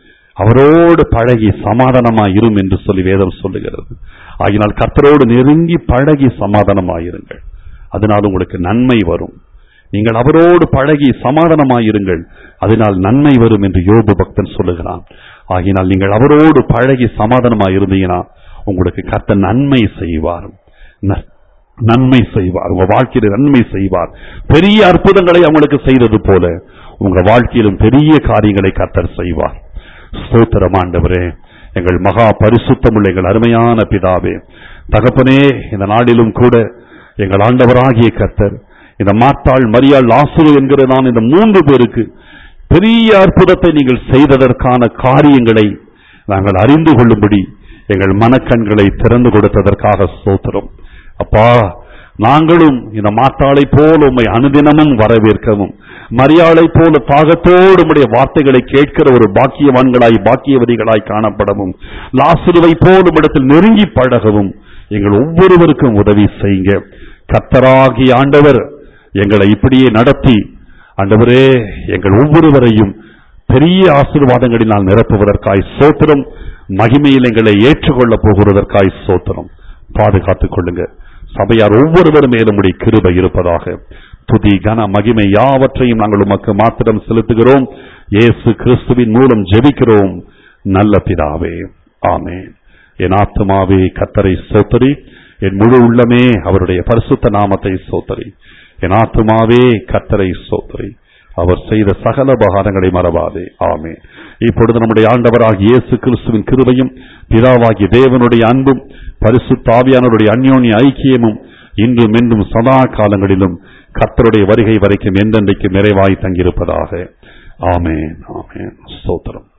அவரோடு பழகி சமாதானமா இரும் என்று சொல்லி வேதம் சொல்லுகிறது ஆகினால் கர்த்தரோடு நெருங்கி பழகி சமாதானமாயிருங்கள் அதனால் உங்களுக்கு நன்மை வரும் நீங்கள் அவரோடு பழகி சமாதானமாயிருங்கள் அதனால் நன்மை வரும் என்று யோபு பக்தன் சொல்லுகிறான் ஆகினால் நீங்கள் அவரோடு பழகி சமாதானமாக இருந்தீங்கன்னா உங்களுக்கு கர்த்தர் நன்மை செய்வார் ந- நன்மை செய்வார் உங்க வாழ்க்கையில நன்மை செய்வார் பெரிய அற்புதங்களை அவங்களுக்கு செய்தது போல உங்க வாழ்க்கையிலும் பெரிய காரியங்களை கர்த்தர் செய்வார் ஸ்தோத்திரம் ஆண்டவரே எங்கள் மகா பரிசுத்தமுள்ள எங்கள் அருமையான பிதாவே தகப்பனே இந்த நாளிலும் கூட எங்கள் ஆண்டவராகிய கர்த்தர் இந்த மாத்தாள் மரியாள் லாசுரு என்கிற நான் இந்த மூன்று பேருக்கு பெரிய அற்புதத்தை நீங்கள் செய்ததற்கான காரியங்களை நாங்கள் அறிந்து கொள்ளும்படி எங்கள் மனக்கண்களை திறந்து கொடுத்ததற்காக ஸ்தோத்திரம் அப்பா நாங்களும் இந்த மாத்தாளை போல உம்மை அனுதினமும் வரவேற்கவும் மரியாளை போல தாகத்தோடு உம்முடைய வார்த்தைகளை கேட்கிற ஒரு பாக்கியவான்களாய் பாக்கியவதிகளாய் காணப்படவும் லாசுருவை போலும் இடத்தில் நெருங்கி பழகவும் எங்கள் ஒவ்வொருவருக்கும் உதவி செய்யுங்க கத்தராகிய ஆண்டவர் எங்களை இப்படியே நடத்தி ஆண்டவரே எங்கள் ஒவ்வொருவரையும் பெரிய ஆசீர்வாதங்களினால் நிரப்புவதற்காய் சோத்திரம் மகிமையில் எங்களை ஏற்றுக்கொள்ளப் போகிறதற்காய் சோத்திரம் பாதுகாத்துக் கொள்ளுங்க சபையார் ஒவ்வொருவர் மேலும் உடைய கிருபை இருப்பதாக துதி கன மகிமை யாவற்றையும் நாங்கள் உமக்கு மாத்திரம் செலுத்துகிறோம் இயேசு கிறிஸ்துவின் மூலம் ஜெபிக்கிறோம் நல்ல பிதாவே ஆமென் என் ஆத்துமாவே கத்தரை சோத்தரி என் முழு உள்ளமே அவருடைய பரிசுத்த நாமத்தை சோத்தரி என் ஆத்துமாவே கத்தரை சோத்தரி அவர் செய்த சகல உபகாரங்களை மறவாதே ஆமே இப்பொழுது நம்முடைய ஆண்டவராகிய இயேசு கிறிஸ்துவின் கிருபையும் பிதாவாகிய தேவனுடைய அன்பும் பரிசுத்தாவியானவருடைய அந்யோன்ய ஐக்கியமும் இன்றும் என்றும் சதா காலங்களிலும் கர்த்தருடைய வருகை வரைக்கும் என்றென்றைக்கும் நிறைவாய் தங்கியிருப்பதாக ஆமென் ஆமென் ஸ்தோத்திரம்